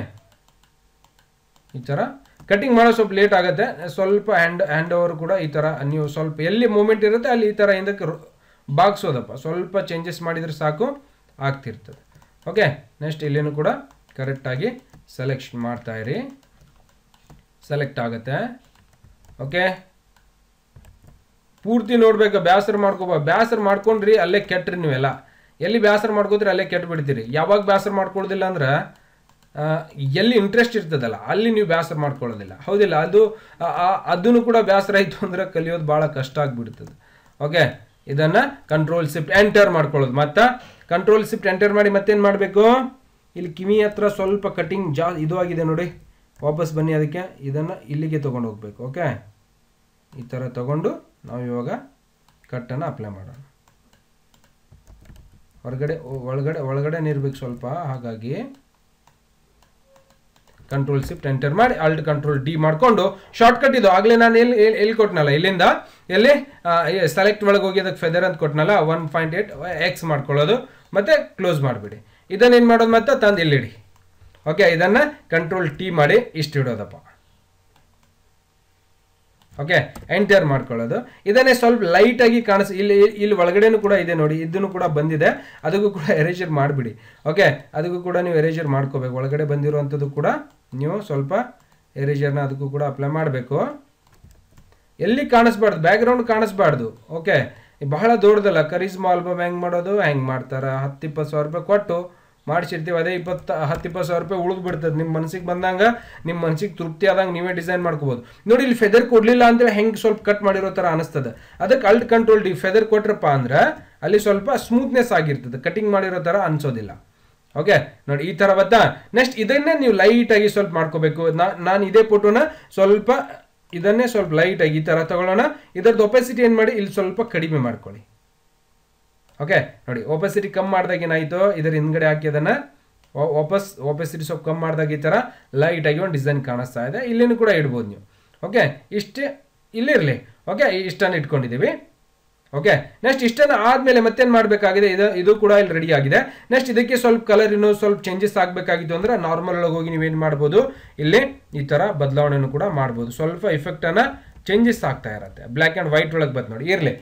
ಈ ಥರ ಕಟಿಂಗ್ ಮಾಡೋ ಸ್ವಲ್ಪ ಲೇಟ್ ಆಗುತ್ತೆ ಸ್ವಲ್ಪ ಹ್ಯಾಂಡ್ ಹ್ಯಾಂಡ್ ಓವರ್ ಕೂಡ ಈ ಥರ ನೀವು ಸ್ವಲ್ಪ ಎಲ್ಲಿ ಮೂಮೆಂಟ್ ಇರುತ್ತೆ ಅಲ್ಲಿ ಈ ಥರ ಹಿಂದಕ್ಕೆ ರು- ಬಾಗ್ಸೋದಪ್ಪ ಸ್ವಲ್ಪ ಚೇಂಜಸ್ ಮಾಡಿದರೆ ಸಾಕು ಆಗ್ತಿರ್ತದೆ ಓಕೆ ನೆಕ್ಸ್ಟ್ ಇಲ್ಲೇನು ಕೂಡ ಕರೆಕ್ಟಾಗಿ ಸೆಲೆಕ್ಷನ್ ಮಾಡ್ತಾ ಇರಿ ಸೆಲೆಕ್ಟ್ ಆಗುತ್ತೆ ಓಕೆ ಪೂರ್ತಿ ನೋಡ್ಬೇಕು ಬೇಸರ ಮಾಡ್ಕೋಬ ಬೇಸರ ಮಾಡ್ಕೊಂಡ್ರಿ ಅಲ್ಲೇ ಕೆಟ್ರಿ ನೀವೆಲ್ಲ ಎಲ್ಲಿ ಬೇಸರ ಮಾಡ್ಕೋತೀರಿ ಅಲ್ಲೇ ಕೆಟ್ಟು ಬಿಡ್ತೀರಿ ಯಾವಾಗ ಬೇಸರ ಮಾಡ್ಕೊಳ್ಳೋದಿಲ್ಲ ಅಂದ್ರೆ ಆ, ಎಲ್ಲಿ ಇಂಟ್ರೆಸ್ಟ್ ಇರ್ತದಲ್ಲ ಅಲ್ಲಿ ನೀವು ಬೇಸರ ಮಾಡ್ಕೊಳ್ಳೋದಿಲ್ಲ ಹೌದಿಲ್ಲ ಅದು ಆ- ಆ- ಅದನ್ನು ಕೂಡ ಬೇಸರ ಆಯಿತು ಅಂದ್ರೆ ಕಲಿಯೋದು ಭಾಳ ಕಷ್ಟ ಆಗಿಬಿಡ್ತದೆ ಓಕೆ ಇದನ್ನ ಕಂಟ್ರೋಲ್ ಶಿಫ್ಟ್ ಎಂಟರ್ ಮಾಡ್ಕೊಳ್ಳೋದು ಮತ್ತೆ ಕಂಟ್ರೋಲ್ ಶಿಫ್ಟ್ ಎಂಟರ್ ಮಾಡಿ ಮತ್ತೇನು ಮಾಡಬೇಕು ಇಲ್ಲಿ ಕಿವಿ ಹತ್ರ ಸ್ವಲ್ಪ ಕಟಿಂಗ್ ಜಾ ಇದು ಆಗಿದೆ ನೋಡಿ ವಾಪಸ್ ಬನ್ನಿ ಅದಕ್ಕೆ ಇದನ್ನು ಇಲ್ಲಿಗೆ ತೊಗೊಂಡು ಹೋಗ್ಬೇಕು ಓಕೆ ಈ ಥರ ತಗೊಂಡು ನಾವು ಇವಾಗ ಕಟ್ಟನ್ನು ಅಪ್ಲೈ ಮಾಡೋಣ ಹೊರಗಡೆ ಒಳಗಡೆ ಒಳಗಡೆ ಇರ್ಬೇಕು ಸ್ವಲ್ಪ ಹಾಗಾಗಿ ಕಂಟ್ರೋಲ್ ಶಿಫ್ಟ್ ಎಂಟರ್ ಮಾಡಿ ಆಲ್ಟ್ ಕಂಟ್ರೋಲ್ ಡಿ ಮಾಡಿಕೊಂಡು ಶಾರ್ಟ್ಕಟ್ ಇದು ಆಗಲೇ ನಾನು ಎಲ್ಲಿ ಎಲ್ಲಿ- ಎಲ್ಲಿ ಕೊಟ್ನಲ್ಲ ಇಲ್ಲಿಂದ ಎಲ್ಲಿ ಸೆಲೆಕ್ಟ್ ಒಳಗೆ ಹೋಗಿ ಅದಕ್ಕೆ ಫೆದರ್ ಅಂತ ಕೊಟ್ನಲ್ಲ ಒನ್ ಪಾಯಿಂಟ್ ಏಟ್ ಎಕ್ಸ್ ಮಾಡ್ಕೊಳ್ಳೋದು ಮತ್ತೆ ಕ್ಲೋಸ್ ಮಾಡಿಬಿಡಿ ಇದನ್ನ ಏನು ಮಾಡೋದು ಮತ್ತೆ ತಂದು ಇಲ್ಲಿಡಿ ಓಕೆ ಇದನ್ನು ಕಂಟ್ರೋಲ್ ಟಿ ಮಾಡಿ ಇಷ್ಟು ಇಡೋದಪ್ಪ ಓಕೆ ಎಂಟರ್ ಮಾಡ್ಕೊಳ್ಳೋದು ಇದನ್ನೇ ಸ್ವಲ್ಪ ಲೈಟಾಗಿ ಕಾಣಿಸ್ ಇಲ್ಲಿ ಇಲ್ಲಿ ಒಳಗಡೆನೂ ಕೂಡ ಇದೆ ನೋಡಿ ಇದನ್ನು ಕೂಡ ಬಂದಿದೆ ಅದಕ್ಕೂ ಕೂಡ ಎರೇಜರ್ ಮಾಡಿಬಿಡಿ ಓಕೆ ಅದಕ್ಕೂ ಕೂಡ ನೀವು ಎರೇಜರ್ ಮಾಡ್ಕೋಬೇಕು ಒಳಗಡೆ ಬಂದಿರುವಂಥದ್ದು ಕೂಡ ನೀವು ಸ್ವಲ್ಪ ಎರೇಜರ್ನ ಅದಕ್ಕೂ ಕೂಡ ಅಪ್ಲೈ ಮಾಡಬೇಕು ಎಲ್ಲಿ ಕಾಣಿಸ್ಬಾರ್ದು ಬ್ಯಾಕ್ಗ್ರೌಂಡ್ ಕಾಣಿಸ್ಬಾರ್ದು ಓಕೆ ಬಹಳ ದೊಡ್ಡದಲ್ಲ ಕರಿಸ್ಮಾ ಆಲ್ಬಮ್ ಹೆಂಗೆ ಮಾಡೋದು ಹೆಂಗೆ ಮಾಡ್ತಾರೆ ಹತ್ತು ಇಪ್ಪತ್ತು ಸಾವಿರ ರೂಪಾಯಿ ಕೊಟ್ಟು ಮಾಡಿಸಿರ್ತೀವಿ ಅದೇ ಇಪ್ಪತ್ತು ಹತ್ತು ಇಪ್ಪತ್ತು ಸಾವಿರ ರೂಪಾಯಿ ಉಳಿದು ಬಿಡ್ತದೆ ನಿಮ್ಮ ಮನಸ್ಸಿಗೆ ಬಂದಂಗೆ ನಿಮ್ಮ ಮನಸ್ಸಿಗೆ ತೃಪ್ತಿ ಆದಂಗೆ ನೀವೇ ಡಿಸೈನ್ ಮಾಡ್ಕೋಬೋದು ನೋಡಿ ಇಲ್ಲಿ ಫೆದರ್ ಕೊಡಲಿಲ್ಲ ಅಂದರೆ ಹೆಂಗೆ ಸ್ವಲ್ಪ ಕಟ್ ಮಾಡಿರೋ ಥರ ಅನಿಸ್ತದೆ ಅದಕ್ಕೆ ಅಲ್ಟ್ ಕಂಟ್ರೋಲ್ ಡಿ ಫೆದರ್ ಕೊಟ್ರಪ್ಪ ಅಂದ್ರೆ ಅಲ್ಲಿ ಸ್ವಲ್ಪ ಸ್ಮೂತ್ನೆಸ್ ಆಗಿರ್ತದೆ ಕಟಿಂಗ್ ಮಾಡಿರೋ ಥರ ಅನ್ಸೋದಿಲ್ಲ ಓಕೆ ನೋಡಿ ಈ ಥರ ಬತ್ತಾ ನೆಕ್ಸ್ಟ್ ಇದನ್ನೇ ನೀವು ಲೈಟಾಗಿ ಸ್ವಲ್ಪ ಮಾಡ್ಕೋಬೇಕು ನಾನು ಇದೇ ಫೋಟೋನ ಸ್ವಲ್ಪ ಇದನ್ನೇ ಸ್ವಲ್ಪ ಲೈಟಾಗಿ ಈ ಥರ ತಗೊಳ್ಳೋಣ ಇದರದ್ದು ಒಪೆಸಿಟಿ ಏನು ಮಾಡಿ ಇಲ್ಲಿ ಸ್ವಲ್ಪ ಕಡಿಮೆ ಮಾಡ್ಕೊಳ್ಳಿ ಓಕೆ ನೋಡಿ ಒಪೆಸಿಟಿ ಕಮ್ಮಿ ಮಾಡಿದಾಗ ಏನಾಯಿತು ಇದರ ಹಿಂದ್ಗಡೆ ಹಾಕಿ ಅದನ್ನು ವಾಪಸ್ ಒಪೆಸಿಟಿ ಸ್ವಲ್ಪ ಕಮ್ಮಿ ಮಾಡಿದಾಗ ಈ ಥರ ಲೈಟಾಗಿ ಒಂದು ಡಿಸೈನ್ ಕಾಣಿಸ್ತಾ ಇದೆ ಇಲ್ಲಿನೂ ಕೂಡ ಇಡ್ಬೋದು ನೀವು ಓಕೆ ಇಷ್ಟೇ ಇಲ್ಲಿರಲಿ ಓಕೆ ಇಷ್ಟನ್ನು ಇಟ್ಕೊಂಡಿದ್ದೀವಿ ಓಕೆ ನೆಕ್ಸ್ಟ್ ಇಷ್ಟನ್ನು ಆದಮೇಲೆ ಮತ್ತೇನು ಮಾಡಬೇಕಾಗಿದೆ ಇದು ಇದು ಕೂಡ ಇಲ್ಲಿ ರೆಡಿ ಆಗಿದೆ ನೆಕ್ಸ್ಟ್ ಇದಕ್ಕೆ ಸ್ವಲ್ಪ ಕಲರ್ ಇನ್ನೂ ಸ್ವಲ್ಪ ಚೇಂಜಸ್ ಆಗಬೇಕಾಗಿತ್ತು ಅಂದರೆ ನಾರ್ಮಲ್ ಒಳಗೆ ಹೋಗಿ ನೀವೇನು ಮಾಡ್ಬೋದು ಇಲ್ಲಿ ಈ ಥರ ಬದಲಾವಣೆಯನ್ನು ಕೂಡ ಮಾಡ್ಬೋದು ಸ್ವಲ್ಪ ಇಫೆಕ್ಟನ್ನು ಚೇಂಜಸ್ ಆಗ್ತಾ ಇರುತ್ತೆ ಬ್ಲ್ಯಾಕ್ ಆ್ಯಂಡ್ ವೈಟ್ ಒಳಗೆ ಬಂದು ನೋಡಿ ಇರಲಿ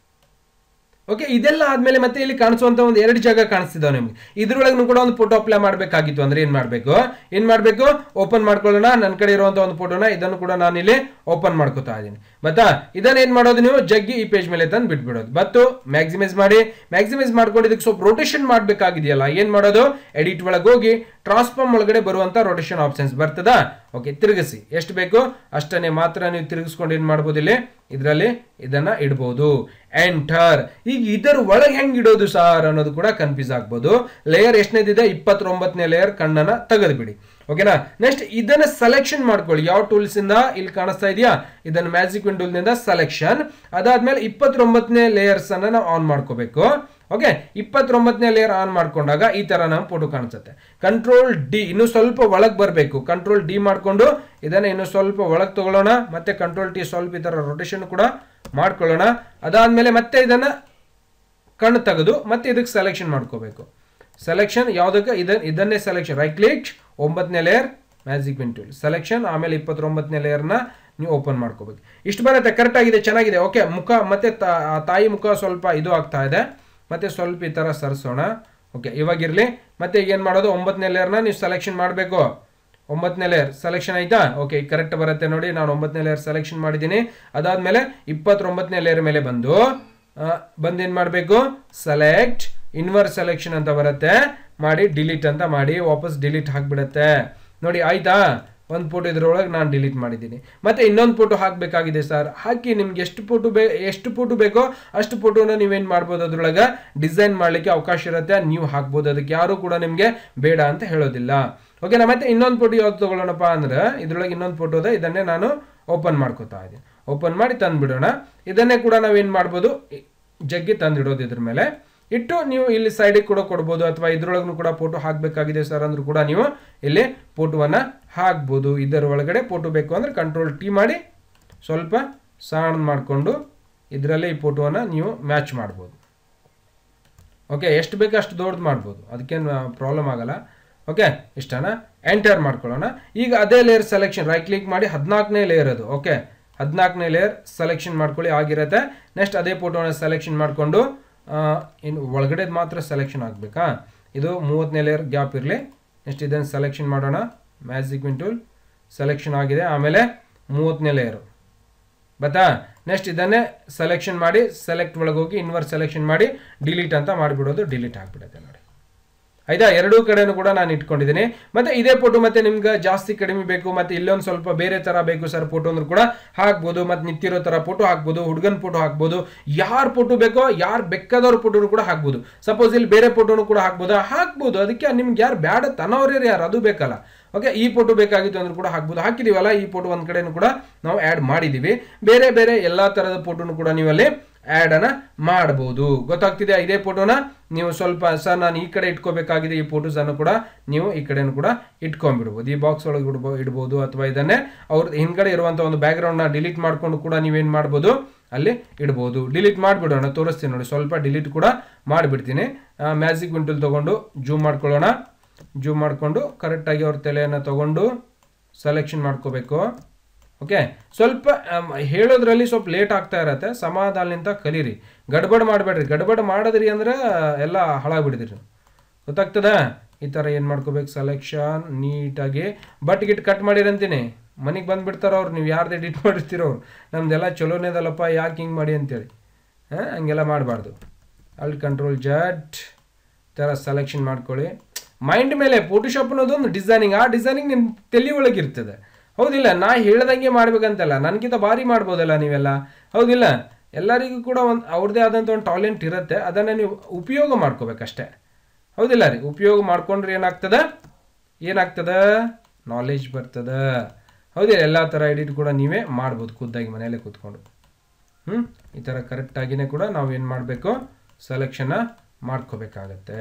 ಓಕೆ ಇದೆಲ್ಲ ಆದ್ಮೇಲೆ ಮತ್ತೆ ಇಲ್ಲಿ ಕಾಣಿಸುವಂತ ಒಂದು ಎರಡು ಜಾಗ ಕಾಣಿಸ್ತಿದಾವೆ ನಿಮ್ಗೆ ಇದ್ರೊಳಗೂ ಕೂಡ ಒಂದು ಫೋಟೋ ಅಪ್ಲೈ ಮಾಡಬೇಕಾಗಿತ್ತು ಅಂದ್ರೆ ಏನ್ ಮಾಡಬೇಕು ಏನ್ ಮಾಡಬೇಕು ಓಪನ್ ಮಾಡ್ಕೊಳ್ಳೋಣ ನನ್ನ ಕಡೆ ಇರುವಂತ ಒಂದು ಫೋಟೋನ ಇದನ್ನು ಕೂಡ ನಾನು ಇಲ್ಲಿ ಓಪನ್ ಮಾಡ್ಕೋತಾ ಇದ್ದೀನಿ ಮತ್ತಾ ಇದನ್ನ ಏನ್ ಮಾಡೋದು ನೀವು ಜಗ್ಗಿ ಈ ಪೇಜ್ ಮೇಲೆ ತಂದು ಬಿಟ್ಬಿಡೋದು ಬತ್ತು ಮ್ಯಾಕ್ಸಿಮೈಸ್ ಮಾಡಿ ಮ್ಯಾಕ್ಸಿಮೈಸ್ ಮಾಡ್ಕೊಂಡು ಇದಕ್ಕೆ ಸ್ವಲ್ಪ ರೊಟೇಷನ್ ಮಾಡಬೇಕಾಗಿದೆಯಲ್ಲ ಏನ್ ಮಾಡೋದು ಎಡಿಟ್ ಒಳಗೆ ಹೋಗಿ ಟ್ರಾನ್ಸ್ಫಾರ್ಮ್ ಒಳಗಡೆ ಬರುವಂತ ರೊಟೇಷನ್ ಆಪ್ಷನ್ಸ್ ಬರ್ತದಾ ಓಕೆ ತಿರುಗಿಸಿ ಎಷ್ಟು ಬೇಕು ಅಷ್ಟನ್ನೇ ಮಾತ್ರ ನೀವು ತಿರುಗಿಸ್ಕೊಂಡು ಏನು ಮಾಡ್ಬೋದು ಇಲ್ಲಿ ಇದರಲ್ಲಿ ಇದನ್ನ ಇಡ್ಬೋದು ಎಂಟರ್ ಈಗ ಇದರ ಒಳಗೆ ಹೆಂಗ್ ಇಡೋದು ಸಾರ್ ಅನ್ನೋದು ಕೂಡ ಕನ್ಫ್ಯೂಸ್ ಆಗ್ಬೋದು ಲೇಯರ್ ಎಷ್ಟನೇದಿದೆ ಇಪ್ಪತ್ತೊಂಬತ್ತನೇ ಲೇಯರ್ ಕಣ್ಣನ್ನ ತೆಗೆದುಬಿಡಿ ಓಕೆನಾ ನೆಕ್ಸ್ಟ್ ಇದನ್ನ ಸೆಲೆಕ್ಷನ್ ಮಾಡ್ಕೊಳ್ಳಿ ಯಾವ ಟೂಲ್ಸ್ ಇಂದ ಇಲ್ಲಿ ಕಾಣಿಸ್ತಾ ಇದೆಯಾ ಇದನ್ನ ಮ್ಯಾಜಿಕ್ ವಿಂಡೋಲ್ನಿಂದ ಸೆಲೆಕ್ಷನ್ ಅದಾದ್ಮೇಲೆ ಇಪ್ಪತ್ತೊಂಬತ್ತನೇ ಲೇಯರ್ಸ್ ಅನ್ನ ನಾವು ಆನ್ ಮಾಡ್ಕೋಬೇಕು ಓಕೆ ಇಪ್ಪತ್ತೊಂಬತ್ತನೇ ಲೇಯರ್ ಆನ್ ಮಾಡ್ಕೊಂಡಾಗ ಈ ತರ ನಮ್ಮ ಫೋಟೋ ಕಾಣಿಸುತ್ತೆ ಕಂಟ್ರೋಲ್ ಡಿ ಇನ್ನು ಸ್ವಲ್ಪ ಒಳಗೆ ಬರಬೇಕು ಕಂಟ್ರೋಲ್ ಡಿ ಮಾಡಿಕೊಂಡು ಇದನ್ನ ಇನ್ನು ಸ್ವಲ್ಪ ಒಳಗೆ ತಗೊಳ್ಳೋಣ ಮತ್ತೆ ಕಂಟ್ರೋಲ್ ಟಿ ಸ್ವಲ್ಪ ಈ ತರ ರೊಟೇಷನ್ ಕೂಡ ಮಾಡ್ಕೊಳ್ಳೋಣ ಅದಾದ್ಮೇಲೆ ಮತ್ತೆ ಇದನ್ನ ಕಣ್ಣು ತೆಗೆದು ಮತ್ತೆ ಇದಕ್ಕೆ ಸೆಲೆಕ್ಷನ್ ಮಾಡ್ಕೋಬೇಕು ಸೆಲೆಕ್ಷನ್ ಯಾವುದಕ್ಕೆ ಇದನ್ನ ಇದನ್ನೇ ಸೆಲೆಕ್ಷನ್ ರೈಟ್ ಕ್ಲಿಕ್ ಒಂಬತ್ತನೇ layer magic pin tool selection ಆಮೇಲೆ ಇಪ್ಪತ್ತೊಂಬತ್ತನೇ ಲೇಯರ್ನ ನೀವು ಓಪನ್ ಮಾಡ್ಕೋಬೇಕು ಇಷ್ಟು ಬರುತ್ತೆ ಕರೆಕ್ಟ್ ಆಗಿದೆ ಚೆನ್ನಾಗಿದೆ ಓಕೆ ಮುಖ ಮತ್ತೆ ತಾ- ತಾಯಿ ಮುಖ ಸ್ವಲ್ಪ ಇದು ಆಗ್ತಾ ಇದೆ ಮತ್ತೆ ಸ್ವಲ್ಪ ಈ ಥರ ಸರಿಸೋಣ ಓಕೆ ಇವಾಗಿರಲಿ ಮತ್ತೆ ಈಗ ಏನು ಮಾಡೋದು ಒಂಬತ್ತನೇ ಲೇಯರ್ನ ನೀವು ಸೆಲೆಕ್ಷನ್ ಮಾಡಬೇಕು ಒಂಬತ್ತನೇ ಲೇಯರ್ ಸೆಲೆಕ್ಷನ್ ಆಯ್ತಾ ಓಕೆ ಕರೆಕ್ಟ್ ಬರುತ್ತೆ ನೋಡಿ ನಾನು ಒಂಬತ್ತನೇ ಲೇಯರ್ ಸೆಲೆಕ್ಷನ್ ಮಾಡಿದ್ದೀನಿ ಅದಾದ್ಮೇಲೆ ಇಪ್ಪತ್ತೊಂಬತ್ತನೇ ಲೇಯರ್ ಮೇಲೆ ಬಂದು ಆ, ಬಂದು ಏನು ಮಾಡಬೇಕು ಸೆಲೆಕ್ಟ್ ಇನ್ವರ್ ಸೆಲೆಕ್ಷನ್ ಅಂತ ಬರುತ್ತೆ ಮಾಡಿ ಡಿಲೀಟ್ ಅಂತ ಮಾಡಿ ವಾಪಸ್ ಡಿಲೀಟ್ ಹಾಕ್ಬಿಡತ್ತೆ ನೋಡಿ ಆಯ್ತಾ ಒಂದು ಫೋಟೋ ಇದ್ರೊಳಗೆ ನಾನು ಡಿಲೀಟ್ ಮಾಡಿದ್ದೀನಿ ಮತ್ತೆ ಇನ್ನೊಂದು ಫೋಟೋ ಹಾಕಬೇಕಾಗಿದೆ ಸರ್ ಹಾಕಿ ನಿಮ್ಗೆ ಎಷ್ಟು ಫೋಟೋ ಬೇ ಎಷ್ಟು ಫೋಟೋ ಬೇಕೋ ಅಷ್ಟು ಫೋಟೋನ ನೀವೇನು ಮಾಡ್ಬೋದು ಅದ್ರೊಳಗೆ ಡಿಸೈನ್ ಮಾಡಲಿಕ್ಕೆ ಅವಕಾಶ ಇರುತ್ತೆ ನೀವು ಹಾಕ್ಬೋದು ಅದಕ್ಕೆ ಯಾರು ಕೂಡ ನಿಮಗೆ ಬೇಡ ಅಂತ ಹೇಳೋದಿಲ್ಲ ಓಕೆನಾ ಮತ್ತೆ ಇನ್ನೊಂದು ಫೋಟೋ ಯಾವ್ದು ತಗೊಳ್ಳೋಣಪ್ಪ ಅಂದ್ರೆ ಇದ್ರೊಳಗೆ ಇನ್ನೊಂದು ಫೋಟೋ ಇದೆ ಇದನ್ನೇ ನಾನು ಓಪನ್ ಮಾಡ್ಕೋತಾ ಇದ್ದೀನಿ ಓಪನ್ ಮಾಡಿ ತಂದ್ಬಿಡೋಣ ಇದನ್ನೇ ಕೂಡ ನಾವೇನು ಮಾಡ್ಬೋದು ಇ- ಜಗ್ಗಿ ತಂದಿಡೋದು ಇದ್ರ ಮೇಲೆ ಇಟ್ಟು ನೀವು ಇಲ್ಲಿ ಸೈಡಿಗೆ ಕೂಡ ಕೊಡ್ಬೋದು ಅಥವಾ ಇದ್ರೊಳಗೂ ಕೂಡ ಫೋಟೋ ಹಾಕಬೇಕಾಗಿದೆ ಸರ್ ಅಂದ್ರೂ ಕೂಡ ನೀವು ಇಲ್ಲಿ ಫೋಟೋವನ್ನು ಹಾಕ್ಬೋದು ಇದರ ಒಳಗಡೆ ಫೋಟೋ ಬೇಕು ಅಂದರೆ ಕಂಟ್ರೋಲ್ ಟಿ ಮಾಡಿ ಸ್ವಲ್ಪ ಸಣ್ಣ ಮಾಡಿಕೊಂಡು ಇದರಲ್ಲೇ ಈ ಫೋಟೋವನ್ನು ನೀವು ಮ್ಯಾಚ್ ಮಾಡ್ಬೋದು ಓಕೆ ಎಷ್ಟು ಬೇಕು ಅಷ್ಟು ದೊಡ್ಡದು ಮಾಡ್ಬೋದು ಅದಕ್ಕೇನು ಪ್ರಾಬ್ಲಮ್ ಆಗಲ್ಲ ಓಕೆ ಇಷ್ಟನ ಎಂಟರ್ ಮಾಡ್ಕೊಳ್ಳೋಣ ಈಗ ಅದೇ ಲೇಯರ್ ಸೆಲೆಕ್ಷನ್ ರೈಟ್ ಕ್ಲಿಕ್ ಮಾಡಿ ಹದಿನಾಲ್ಕನೇ ಲೇಯರ್ ಅದು ಓಕೆ ಹದಿನಾಲ್ಕನೇ ಲೇಯರ್ ಸೆಲೆಕ್ಷನ್ ಮಾಡ್ಕೊಳ್ಳಿ ಆಗಿರುತ್ತೆ ನೆಕ್ಸ್ಟ್ ಅದೇ ಫೋಟೋನ ಸೆಲೆಕ್ಷನ್ ಮಾಡಿಕೊಂಡು ಇನ್ನು ಒಳಗಡೆ ಮಾತ್ರ ಸೆಲೆಕ್ಷನ್ ಆಗಬೇಕಾ ಇದು ಮೂವತ್ತನೇ ಲೇಯರ್ ಗ್ಯಾಪ್ ಇರಲಿ ನೆಕ್ಸ್ಟ್ ಇದನ್ನು ಸೆಲೆಕ್ಷನ್ ಮಾಡೋಣ ಮ್ಯಾಜಿಕ್ ಟೂಲ್ ಸೆಲೆಕ್ಷನ್ ಆಗಿದೆ ಆಮೇಲೆ ಮೂವತ್ತನೇ ಲೇಯರು ಬತ್ತಾ ನೆಕ್ಸ್ಟ್ ಇದನ್ನೇ ಸೆಲೆಕ್ಷನ್ ಮಾಡಿ ಸೆಲೆಕ್ಟ್ ಒಳಗೆ ಹೋಗಿ ಇನ್ವರ್ಸ್ ಸೆಲೆಕ್ಷನ್ ಮಾಡಿ ಡಿಲೀಟ್ ಅಂತ ಮಾಡಿಬಿಡೋದು ಡಿಲೀಟ್ ಆಗಿಬಿಡುತ್ತೆ ನೋಡಿ ಆಯ್ತಾ ಎರಡೂ ಕಡೆನೂ ಕೂಡ ನಾನು ಇಟ್ಕೊಂಡಿದ್ದೀನಿ ಮತ್ತೆ ಇದೇ ಫೋಟೋ ಮತ್ತೆ ನಿಮ್ಗೆ ಜಾಸ್ತಿ ಕಡಿಮೆ ಬೇಕು ಮತ್ತೆ ಇಲ್ಲೊಂದು ಸ್ವಲ್ಪ ಬೇರೆ ತರ ಬೇಕು ಸರ್ ಫೋಟೋ ಅಂದ್ರೂ ಕೂಡ ಹಾಕ್ಬೋದು ಮತ್ತೆ ನಿಂತಿರೋ ತರ ಫೋಟೋ ಹಾಕ್ಬೋದು ಹುಡುಗನ ಫೋಟೋ ಹಾಕ್ಬೋದು ಯಾರ್ ಫೋಟೋ ಬೇಕೋ ಯಾರು ಬೇಕಾದವ್ರ ಫೋಟೋನು ಕೂಡ ಹಾಕ್ಬೋದು ಸಪೋಸ್ ಇಲ್ಲಿ ಬೇರೆ ಫೋಟೋನು ಕೂಡ ಹಾಕ್ಬೋದು ಹಾಕ್ಬೋದು ಅದಕ್ಕೆ ನಿಮ್ಗೆ ಯಾರು ಬ್ಯಾಡ ತನ್ನವ್ರು ಯಾರು ಅದು ಬೇಕಲ್ಲ ಓಕೆ ಈ ಫೋಟೋ ಬೇಕಾಗಿತ್ತು ಅಂದ್ರೂ ಕೂಡ ಹಾಕ್ಬೋದು ಹಾಕಿದೀವಲ್ಲ ಈ ಫೋಟೋ ಒಂದ್ ಕಡೆನೂ ಕೂಡ ನಾವು ಆ್ಯಡ್ ಮಾಡಿದೀವಿ ಬೇರೆ ಬೇರೆ ಎಲ್ಲಾ ತರದ ಫೋಟೋನು ಕೂಡ ನೀವಲ್ಲಿ ಆ್ಯಡ್ ಅನ್ನ ಮಾಡಬಹುದು ಗೊತ್ತಾಗ್ತಿದೆ ಇದೇ ಫೋಟೋನ ನೀವು ಸ್ವಲ್ಪ ಸರ್ ನಾನು ಈ ಕಡೆ ಇಟ್ಕೋಬೇಕಾಗಿದೆ ಈ ಫೋಟೋಸ್ ಅನ್ನು ಕೂಡ ನೀವು ಈ ಕಡೆನೂ ಕೂಡ ಇಟ್ಕೊಂಡ್ಬಿಡ್ಬೋದು ಈ ಬಾಕ್ಸ್ ಒಳಗೆ ಇಡ್ಬೋ ಇಡ್ಬೋದು ಅಥವಾ ಇದನ್ನೇ ಅವ್ರ ಹಿಂದ್ಗಡೆ ಇರುವಂತ ಒಂದು ಬ್ಯಾಕ್ಗ್ರೌಂಡ್ ನ ಡಿಲೀಟ್ ಮಾಡ್ಕೊಂಡು ಕೂಡ ನೀವೇನ್ ಮಾಡ್ಬೋದು ಅಲ್ಲಿ ಇಡ್ಬೋದು ಡಿಲೀಟ್ ಮಾಡಿಬಿಡೋಣ ತೋರಿಸ್ತೀನಿ ನೋಡಿ ಸ್ವಲ್ಪ ಡಿಲೀಟ್ ಕೂಡ ಮಾಡಿಬಿಡ್ತೀನಿ ಮ್ಯಾಜಿಕ್ ವಿಂಟಲ್ ತಗೊಂಡು ಜೂಮ್ ಮಾಡ್ಕೊಳ್ಳೋಣ ಜೂಮ್ ಮಾಡಿಕೊಂಡು ಕರೆಕ್ಟಾಗಿ ಅವ್ರ ತಲೆಯನ್ನು ತಗೊಂಡು ಸೆಲೆಕ್ಷನ್ ಮಾಡ್ಕೋಬೇಕು ಓಕೆ ಸ್ವಲ್ಪ ಆಮ್, ಹೇಳೋದ್ರಲ್ಲಿ ಸ್ವಲ್ಪ ಲೇಟ್ ಆಗ್ತಾ ಇರತ್ತೆ ಸಮಾಧಾನದಿಂದ ಕಲೀರಿ ಗಡ್ಬಡ್ ಮಾಡಬೇಡ್ರಿ ಗಡ್ಬಡ್ ಮಾಡಿದ್ರಿ ಅಂದ್ರೆ ಎಲ್ಲ ಹಾಳಾಗ್ಬಿಡ್ತೀರಿ ಗೊತ್ತಾಗ್ತದ ಈ ಥರ ಏನು ಮಾಡ್ಕೋಬೇಕು ಸೆಲೆಕ್ಷನ್ ನೀಟಾಗಿ ಬಟ್ ಗಿಟ್ ಕಟ್ ಮಾಡಿರಂತೀನಿ ಮನೆಗೆ ಬಂದ್ಬಿಡ್ತಾರ ಅವ್ರು ನೀವು ಯಾರ್ದು ಎಡಿಟ್ ಮಾಡಿರ್ತೀರೋ ಅವ್ರು ನಮ್ದೆಲ್ಲ ಚಲೋನೇ ಅದಲ್ಲಪ್ಪ ಯಾಕೆ ಹಿಂಗೆ ಮಾಡಿ ಅಂತೇಳಿ ಹಾಂ ಹಂಗೆಲ್ಲ ಮಾಡಬಾರ್ದು ಅಲ್ಲಿ ಕಂಟ್ರೋಲ್ ಜಟ್ ಥರ ಸೆಲೆಕ್ಷನ್ ಮಾಡ್ಕೊಳ್ಳಿ ಮೈಂಡ್ ಮೇಲೆ ಫೋಟೋಶಾಪ್ ಅನ್ನೋದು ಒಂದು ಡಿಸೈನಿಂಗ್ ಆ ಡಿಸೈನಿಂಗ್ ನಿಮ್ಮ ತಲೆ ಒಳಗೆ ಇರ್ತದೆ ಹೌದಿಲ್ಲ ನಾ ಹೇಳ್ದಂಗೆ ಮಾಡ್ಬೇಕಂತಲ್ಲ ನನಗಿಂತ ಭಾರಿ ಮಾಡ್ಬೋದಲ್ಲ ನೀವೆಲ್ಲ ಹೌದಿಲ್ಲ ಎಲ್ಲರಿಗೂ ಕೂಡ ಒಂದು ಅವ್ರದ್ದೇ ಆದಂಥ ಒಂದು ಟಾಲೆಂಟ್ ಇರುತ್ತೆ ಅದನ್ನು ನೀವು ಉಪಯೋಗ ಮಾಡ್ಕೋಬೇಕಷ್ಟೇ ಹೌದಿಲ್ಲ ರೀ ಉಪಯೋಗ ಮಾಡ್ಕೊಂಡ್ರೆ ಏನಾಗ್ತದ ಏನಾಗ್ತದ ನಾಲೆಜ್ ಬರ್ತದ ಹೌದಿಲ್ಲ ಎಲ್ಲ ಥರ ಎಡಿಟ್ ಕೂಡ ನೀವೇ ಮಾಡ್ಬೋದು ಖುದ್ದಾಗಿ ಮನೆಯಲ್ಲೇ ಕೂತ್ಕೊಂಡು ಹ್ಞೂ ಈ ಥರ ಕರೆಕ್ಟಾಗಿನೇ ಕೂಡ ನಾವು ಏನು ಮಾಡಬೇಕು ಸೆಲೆಕ್ಷನ್ನ ಮಾಡ್ಕೋಬೇಕಾಗತ್ತೆ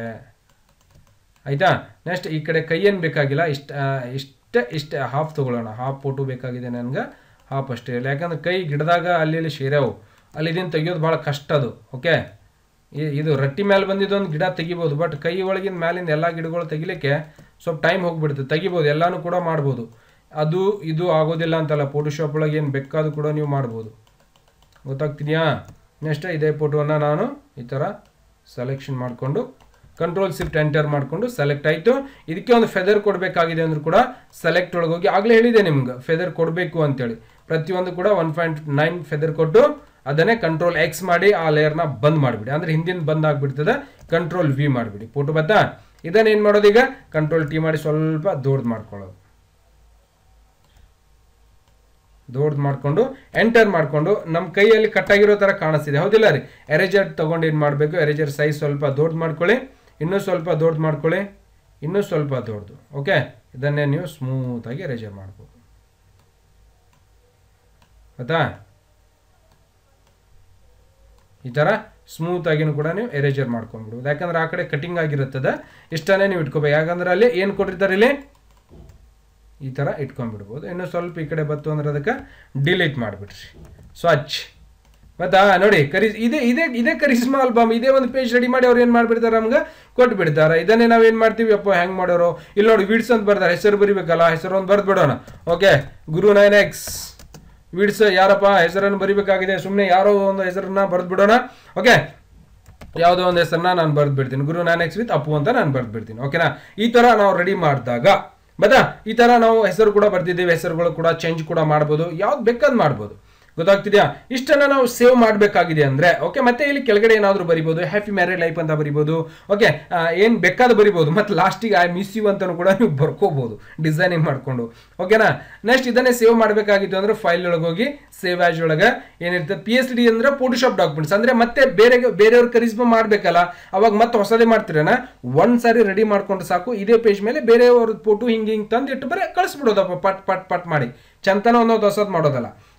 ಆಯಿತಾ ನೆಕ್ಸ್ಟ್ ಈ ಕಡೆ ಕೈ ಏನು ಬೇಕಾಗಿಲ್ಲ ಇಷ್ಟ ಆ, ಇಷ್ಟೇ ಇಷ್ಟೇ ಹಾಫ್ ತೊಗೊಳ್ಳೋಣ ಹಾಫ್ ಫೋಟೋ ಬೇಕಾಗಿದೆ ನನಗೆ ಹಾಫ್ ಅಷ್ಟೇ ಇಲ್ಲ ಯಾಕಂದ್ರೆ ಕೈ ಗಿಡದಾಗ ಅಲ್ಲಿ ಇಲ್ಲಿ ಸೇರ್ಯಾವು ಅಲ್ಲಿ ಇದನ್ನು ತೆಗಿಯೋದು ಭಾಳ ಕಷ್ಟ ಅದು ಓಕೆ ಇದು ರಟ್ಟಿ ಮೇಲೆ ಬಂದಿದ್ದು ಒಂದು ಗಿಡ ತೆಗಿಬೋದು ಬಟ್ ಕೈ ಒಳಗಿನ ಮ್ಯಾಲಿಂದ ಎಲ್ಲ ಗಿಡಗಳು ತೆಗಿಲಿಕ್ಕೆ ಸ್ವಲ್ಪ ಟೈಮ್ ಹೋಗ್ಬಿಡುತ್ತೆ ತೆಗಿಬೋದು ಎಲ್ಲಾನು ಕೂಡ ಮಾಡ್ಬೋದು ಅದು ಇದು ಆಗೋದಿಲ್ಲ ಅಂತಲ್ಲ ಫೋಟೋಶಾಪ್ ಒಳಗೆ ಏನು ಬೇಕಾದ್ರೂ ಕೂಡ ನೀವು ಮಾಡ್ಬೋದು ಗೊತ್ತಾಗ್ತಿದೆಯಾ ನೆಕ್ಸ್ಟ್ ಇದೇ ಫೋಟೋನ ನಾನು ಈ ಥರ ಸೆಲೆಕ್ಷನ್ ಮಾಡಿಕೊಂಡು ಕಂಟ್ರೋಲ್ ಶಿಫ್ಟ್ ಎಂಟರ್ ಮಾಡಿಕೊಂಡು ಸೆಲೆಕ್ಟ್ ಆಯಿತು ಇದಕ್ಕೆ ಒಂದು ಫೆದರ್ ಕೊಡಬೇಕಾಗಿದೆ ಅಂದ್ರೂ ಕೂಡ ಸೆಲೆಕ್ಟ್ ಒಳಗೆ ಹೋಗಿ ಆಗಲೇ ಹೇಳಿದೆ ನಿಮ್ಗೆ ಫೆದರ್ ಕೊಡಬೇಕು ಅಂತೇಳಿ ಪ್ರತಿಯೊಂದು ಕೂಡ ಒನ್ ಪಾಯಿಂಟ್ ನೈನ್ ಫೆದರ್ ಕೊಟ್ಟು ಅದನ್ನೇ ಕಂಟ್ರೋಲ್ ಎಕ್ಸ್ ಮಾಡಿ ಆ ಲೇಯರ್ನ ಬಂದ್ ಮಾಡಿಬಿಡಿ ಅಂದ್ರೆ ಹಿಂದಿನ ಬಂದ್ ಆಗ್ಬಿಡ್ತದೆ ಕಂಟ್ರೋಲ್ ವಿ ಮಾಡಿಬಿಡಿ ಫೋಟೋ ಬತ್ತಾ ಇದನ್ನ ಏನು ಮಾಡೋದು ಈಗ ಕಂಟ್ರೋಲ್ ಟಿ ಮಾಡಿ ಸ್ವಲ್ಪ ದೊಡ್ಡದು ಮಾಡ್ಕೊಳ್ಳೋದು ದೊಡ್ಡದು ಮಾಡಿಕೊಂಡು ಎಂಟರ್ ಮಾಡಿಕೊಂಡು ನಮ್ಮ ಕೈಯಲ್ಲಿ ಕಟ್ಟಾಗಿರೋ ಥರ ಕಾಣಿಸ್ತಿದೆ ಹೌದಿಲ್ಲ ರೀ ಎರೇಜರ್ ತೊಗೊಂಡು ಏನು ಮಾಡಬೇಕು ಎರೇಜರ್ ಸೈಜ್ ಸ್ವಲ್ಪ ದೊಡ್ಡದು ಮಾಡ್ಕೊಳ್ಳಿ ಇನ್ನೂ ಸ್ವಲ್ಪ ದೊಡ್ಡದು ಮಾಡ್ಕೊಳ್ಳಿ ಇನ್ನೂ ಸ್ವಲ್ಪ ದೊಡ್ಡದು ಓಕೆ ಇದನ್ನೇ ನೀವು ಸ್ಮೂತಾಗಿ ಎರೇಜರ್ ಮಾಡ್ಬೋದು ಆಯ್ತಾ ಈ ಥರ ಸ್ಮೂತ್ ಆಗಿನೂ ಕೂಡ ನೀವು ಎರೇಜರ್ ಮಾಡ್ಕೊಂಡ್ಬಿಡ್ಬೋದು ಯಾಕಂದ್ರೆ ಆ ಕಡೆ ಕಟಿಂಗ್ ಆಗಿರುತ್ತದೆ ಇಷ್ಟನೇ ನೀವು ಇಟ್ಕೋಬೇಕು ಯಾಕಂದ್ರೆ ಅಲ್ಲಿ ಏನು ಕೊಟ್ಟಿರ್ತಾರೆ ಇಲ್ಲಿ ಈ ಥರ ಇಟ್ಕೊಂಡ್ಬಿಡ್ಬೋದು ಇನ್ನು ಸ್ವಲ್ಪ ಈ ಕಡೆ ಬತ್ತು ಅಂದ್ರೆ ಅದಕ್ಕೆ ಡಿಲೀಟ್ ಮಾಡಿಬಿಡ್ರಿ ಸ್ವಚ್ಛ ಮತ್ತಾ ನೋಡಿ ಕರಿ ಇದೇ ಇದೇ ಇದೇ ಕರಿಸ್ಮಾ ಆಲ್ಬಮ್ ಇದೇ ಒಂದು ಪೇಜ್ ರೆಡಿ ಮಾಡಿ ಅವ್ರು ಏನು ಮಾಡ್ಬಿಡ್ತಾರೆ ನಮ್ಗೆ ಕೊಟ್ಟು ಬಿಡ್ತಾರೆ ಇದನ್ನೇ ನಾವು ಏನು ಮಾಡ್ತೀವಿ ಅಪ್ಪ ಹೆಂಗೆ ಮಾಡೋರು ಇಲ್ಲಿ ನೋಡಿ ವಿಡ್ಸ್ ಅಂತ ಬರ್ತಾರೆ ಹೆಸರು ಬರಿಬೇಕಲ್ಲ ಹೆಸರು ಒಂದು ಬರ್ದು ಬಿಡೋಣ ಓಕೆ ಗುರು ನೈನ್ ಎಕ್ಸ್ ವಿಡ್ಸ್ ಯಾರಪ್ಪ ಹೆಸರನ್ನು ಬರಿಬೇಕಾಗಿದೆ ಸುಮ್ಮನೆ ಯಾರೋ ಒಂದು ಹೆಸರನ್ನ ಬರೆದು ಬಿಡೋಣ ಓಕೆ ಯಾವುದೋ ಒಂದು ಹೆಸರನ್ನ ನಾನು ಬರೆದು ಬಿಡ್ತೀನಿ ಗುರು ನಾನ್ ಎಕ್ಸ್ ವಿತ್ ಅಪ್ಪು ಅಂತ ನಾನು ಬರೆದು ಬಿಡ್ತೀನಿ ಓಕೆನಾ ಈ ತರ ನಾವು ರೆಡಿ ಮಾಡಿದಾಗ ಬದಾ ಈ ತರ ನಾವು ಹೆಸರು ಕೂಡ ಬರ್ದಿದ್ದೀವಿ ಹೆಸರುಗಳು ಕೂಡ ಚೇಂಜ್ ಕೂಡ ಮಾಡ್ಬೋದು ಯಾವ್ದು ಬೇಕಾದ್ ಮಾಡ್ಬೋದು ಗೊತ್ತಾಗ್ತಿದ್ಯಾ ಇಷ್ಟನ್ನ ನಾವು ಸೇವ್ ಮಾಡಬೇಕಾಗಿದೆ ಅಂದ್ರೆ ಓಕೆ ಮತ್ತೆ ಇಲ್ಲಿ ಕೆಳಗಡೆ ಏನಾದರೂ ಬರಿಬೋದು ಹ್ಯಾಪಿ ಮ್ಯಾರೇಡ್ ಲೈಫ್ ಅಂತ ಬರಿಬೋದು ಓಕೆ ಏನು ಬೇಕಾದ ಬರಿಬೋದು ಮತ್ತೆ ಲಾಸ್ಟಿಗೆ ಐ ಮಿಸ್ ಯು ಅಂತಲೂ ಕೂಡ ನೀವು ಬರ್ಕೋಬಹುದು ಡಿಸೈನಿಂಗ್ ಮಾಡ್ಕೊಂಡು ಓಕೆನಾ ನೆಕ್ಸ್ಟ್ ಇದನ್ನೇ ಸೇವ್ ಮಾಡಬೇಕಾಗಿತ್ತು ಅಂದ್ರೆ ಫೈಲ್ ಒಳಗೆ ಹೋಗಿ ಸೇವ್ ಆಜ್ ಒಳಗೆ ಏನಿರ್ತದೆ ಪಿ ಎಸ್ ಡಿ ಅಂದ್ರೆ ಫೋಟೋಶಾಪ್ ಡಾಕ್ಯುಮೆಂಟ್ಸ್ ಅಂದ್ರೆ ಮತ್ತೆ ಬೇರೆ ಬೇರೆಯವ್ರ ಕರಿಸ್ಮ ಮಾಡಬೇಕಲ್ಲ ಅವಾಗ ಮತ್ತೆ ಹೊಸದೇ ಮಾಡ್ತೀರನ ಒಂದ್ ಸಾರಿ ರೆಡಿ ಮಾಡ್ಕೊಂಡು ಸಾಕು ಇದೇ ಪೇಜ್ ಮೇಲೆ ಬೇರೆಯವ್ರ ಫೋಟೋ ಹಿಂಗೆ ಹಿಂಗೆ ತಂದು ಇಟ್ಟು ಬರೀ ಕಳಿಸ್ಬಿಡೋದಪ್ಪ ಪಟ್ ಪಟ್ ಪಟ್ ಮಾಡಿ ಚಂತನ ಒಂದೊಂದು ಹೊಸದು ಮಾಡೋದಲ್ಲ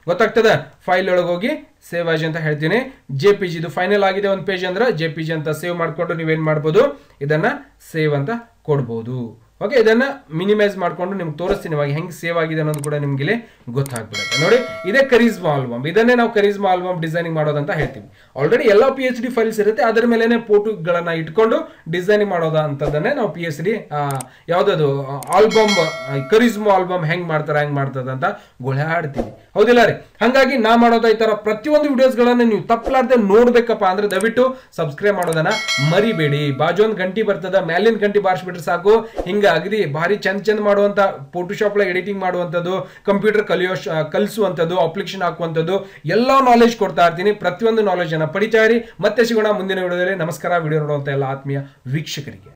ಗೊತ್ತಾಗ್ತದೆ ಫೈಲ್ ಒಳಗೆ ಹೋಗಿ ಸೇವ್ ಆಜ್ ಅಂತ ಹೇಳ್ತೀನಿ ಜೆ ಪಿ ಜಿ ಇದು ಫೈನಲ್ ಆಗಿದೆ ಒಂದು ಪೇಜ್ ಅಂದ್ರೆ ಜೆ ಪಿ ಜಿ ಅಂತ ಸೇವ್ ಮಾಡಿಕೊಂಡು ನೀವೇನ್ ಮಾಡ್ಬೋದು ಇದನ್ನ ಸೇವ್ ಅಂತ ಕೊಡ್ಬೋದು ಓಕೆ ಇದನ್ನ ಮಿನಿಮೈಸ್ ಮಾಡ್ಕೊಂಡು ನಿಮ್ಗೆ ತೋರಿಸ್ತೀನಿ ಇವಾಗ ಹೆಂಗ್ ಸೇವ್ ಆಗಿದೆ ಅನ್ನೋದು ಕೂಡ ನಿಮ್ಗೆ ಇಲ್ಲಿ ಗೊತ್ತಾಗ್ಬಿಡುತ್ತೆ ನೋಡಿ ಇದೇ ಕರೀಸ್ಮಾ ಆಲ್ಬಮ್ ಇದನ್ನೇ ನಾವು ಕರೀಸ್ಮಾ ಆಲ್ಬಮ್ ಡಿಸೈನಿಂಗ್ ಮಾಡೋದಂತ ಹೇಳ್ತೀವಿ ಆಲ್ರೆಡಿ ಎಲ್ಲ ಪಿ ಎಚ್ ಡಿ ಫೈಲ್ಸ್ ಇರುತ್ತೆ ಅದರ ಮೇಲೆನೆ ಫೋಟೋಗಳನ್ನ ಇಟ್ಕೊಂಡು ಡಿಸೈನಿಂಗ್ ಮಾಡೋದ ಅಂತದನ್ನೇ ನಾವು ಪಿ ಎಚ್ ಡಿ ಯಾವ್ದದು ಆಲ್ಬಮ್ ಕರೀಸ್ಮಾ ಆಲ್ಬಮ್ ಹೆಂಗ್ ಮಾಡ್ತಾರ ಹೆಂಗ್ ಮಾಡ್ತದ ಅಂತ ಗೊಳಾಡ್ತೀವಿ ಹೌದಿಲ್ಲ ರೀ ಹಂಗಾಗಿ ನಾ ಮಾಡೋದ ಈ ತರ ಪ್ರತಿಯೊಂದು ವಿಡಿಯೋಸ್ಗಳನ್ನ ನೀವು ತಪ್ಪಲಾರ್ದೆ ನೋಡ್ಬೇಕಪ್ಪ ಅಂದ್ರೆ ದಯವಿಟ್ಟು ಸಬ್ಸ್ಕ್ರೈಬ್ ಮಾಡೋದನ್ನ ಮರಿಬೇಡಿ ಬಾಜು ಒಂದು ಗಂಟಿ ಬರ್ತದ ಮ್ಯಾಲಿನ ಗಂಟಿ ಬಾರಿಸ್ಬಿಟ್ರೆ ಸಾಕು ಹಿಂಗ ಅಗದಿ ಭಾರಿ ಚಂದ ಚಂದ ಮಾಡುವಂತ ಫೋಟೋಶಾಪ್ ಒಳಗೆ ಎಡಿಟಿಂಗ್ ಮಾಡುವಂಥದ್ದು ಕಂಪ್ಯೂಟರ್ ಕಲಿಯೋ ಶ- ಕಲಿಸುವಂಥದ್ದು ಅಪ್ಲಿಕೇಶನ್ ಹಾಕುವಂಥದ್ದು ಎಲ್ಲ ನಾಲೆಜ್ ಕೊಡ್ತಾ ಇರ್ತೀನಿ ಪ್ರತಿಯೊಂದು ನಾಲೆಜ್ ಅನ್ನ ಪಡಿತಾ ಇರಿ ಮತ್ತೆ ಸಿಗೋಣ ಮುಂದಿನ ವಿಡಿಯೋದಲ್ಲಿ ನಮಸ್ಕಾರ ವಿಡಿಯೋ ನೋಡುವಂತ ಎಲ್ಲ ಆತ್ಮೀಯ ವೀಕ್ಷಕರಿಗೆ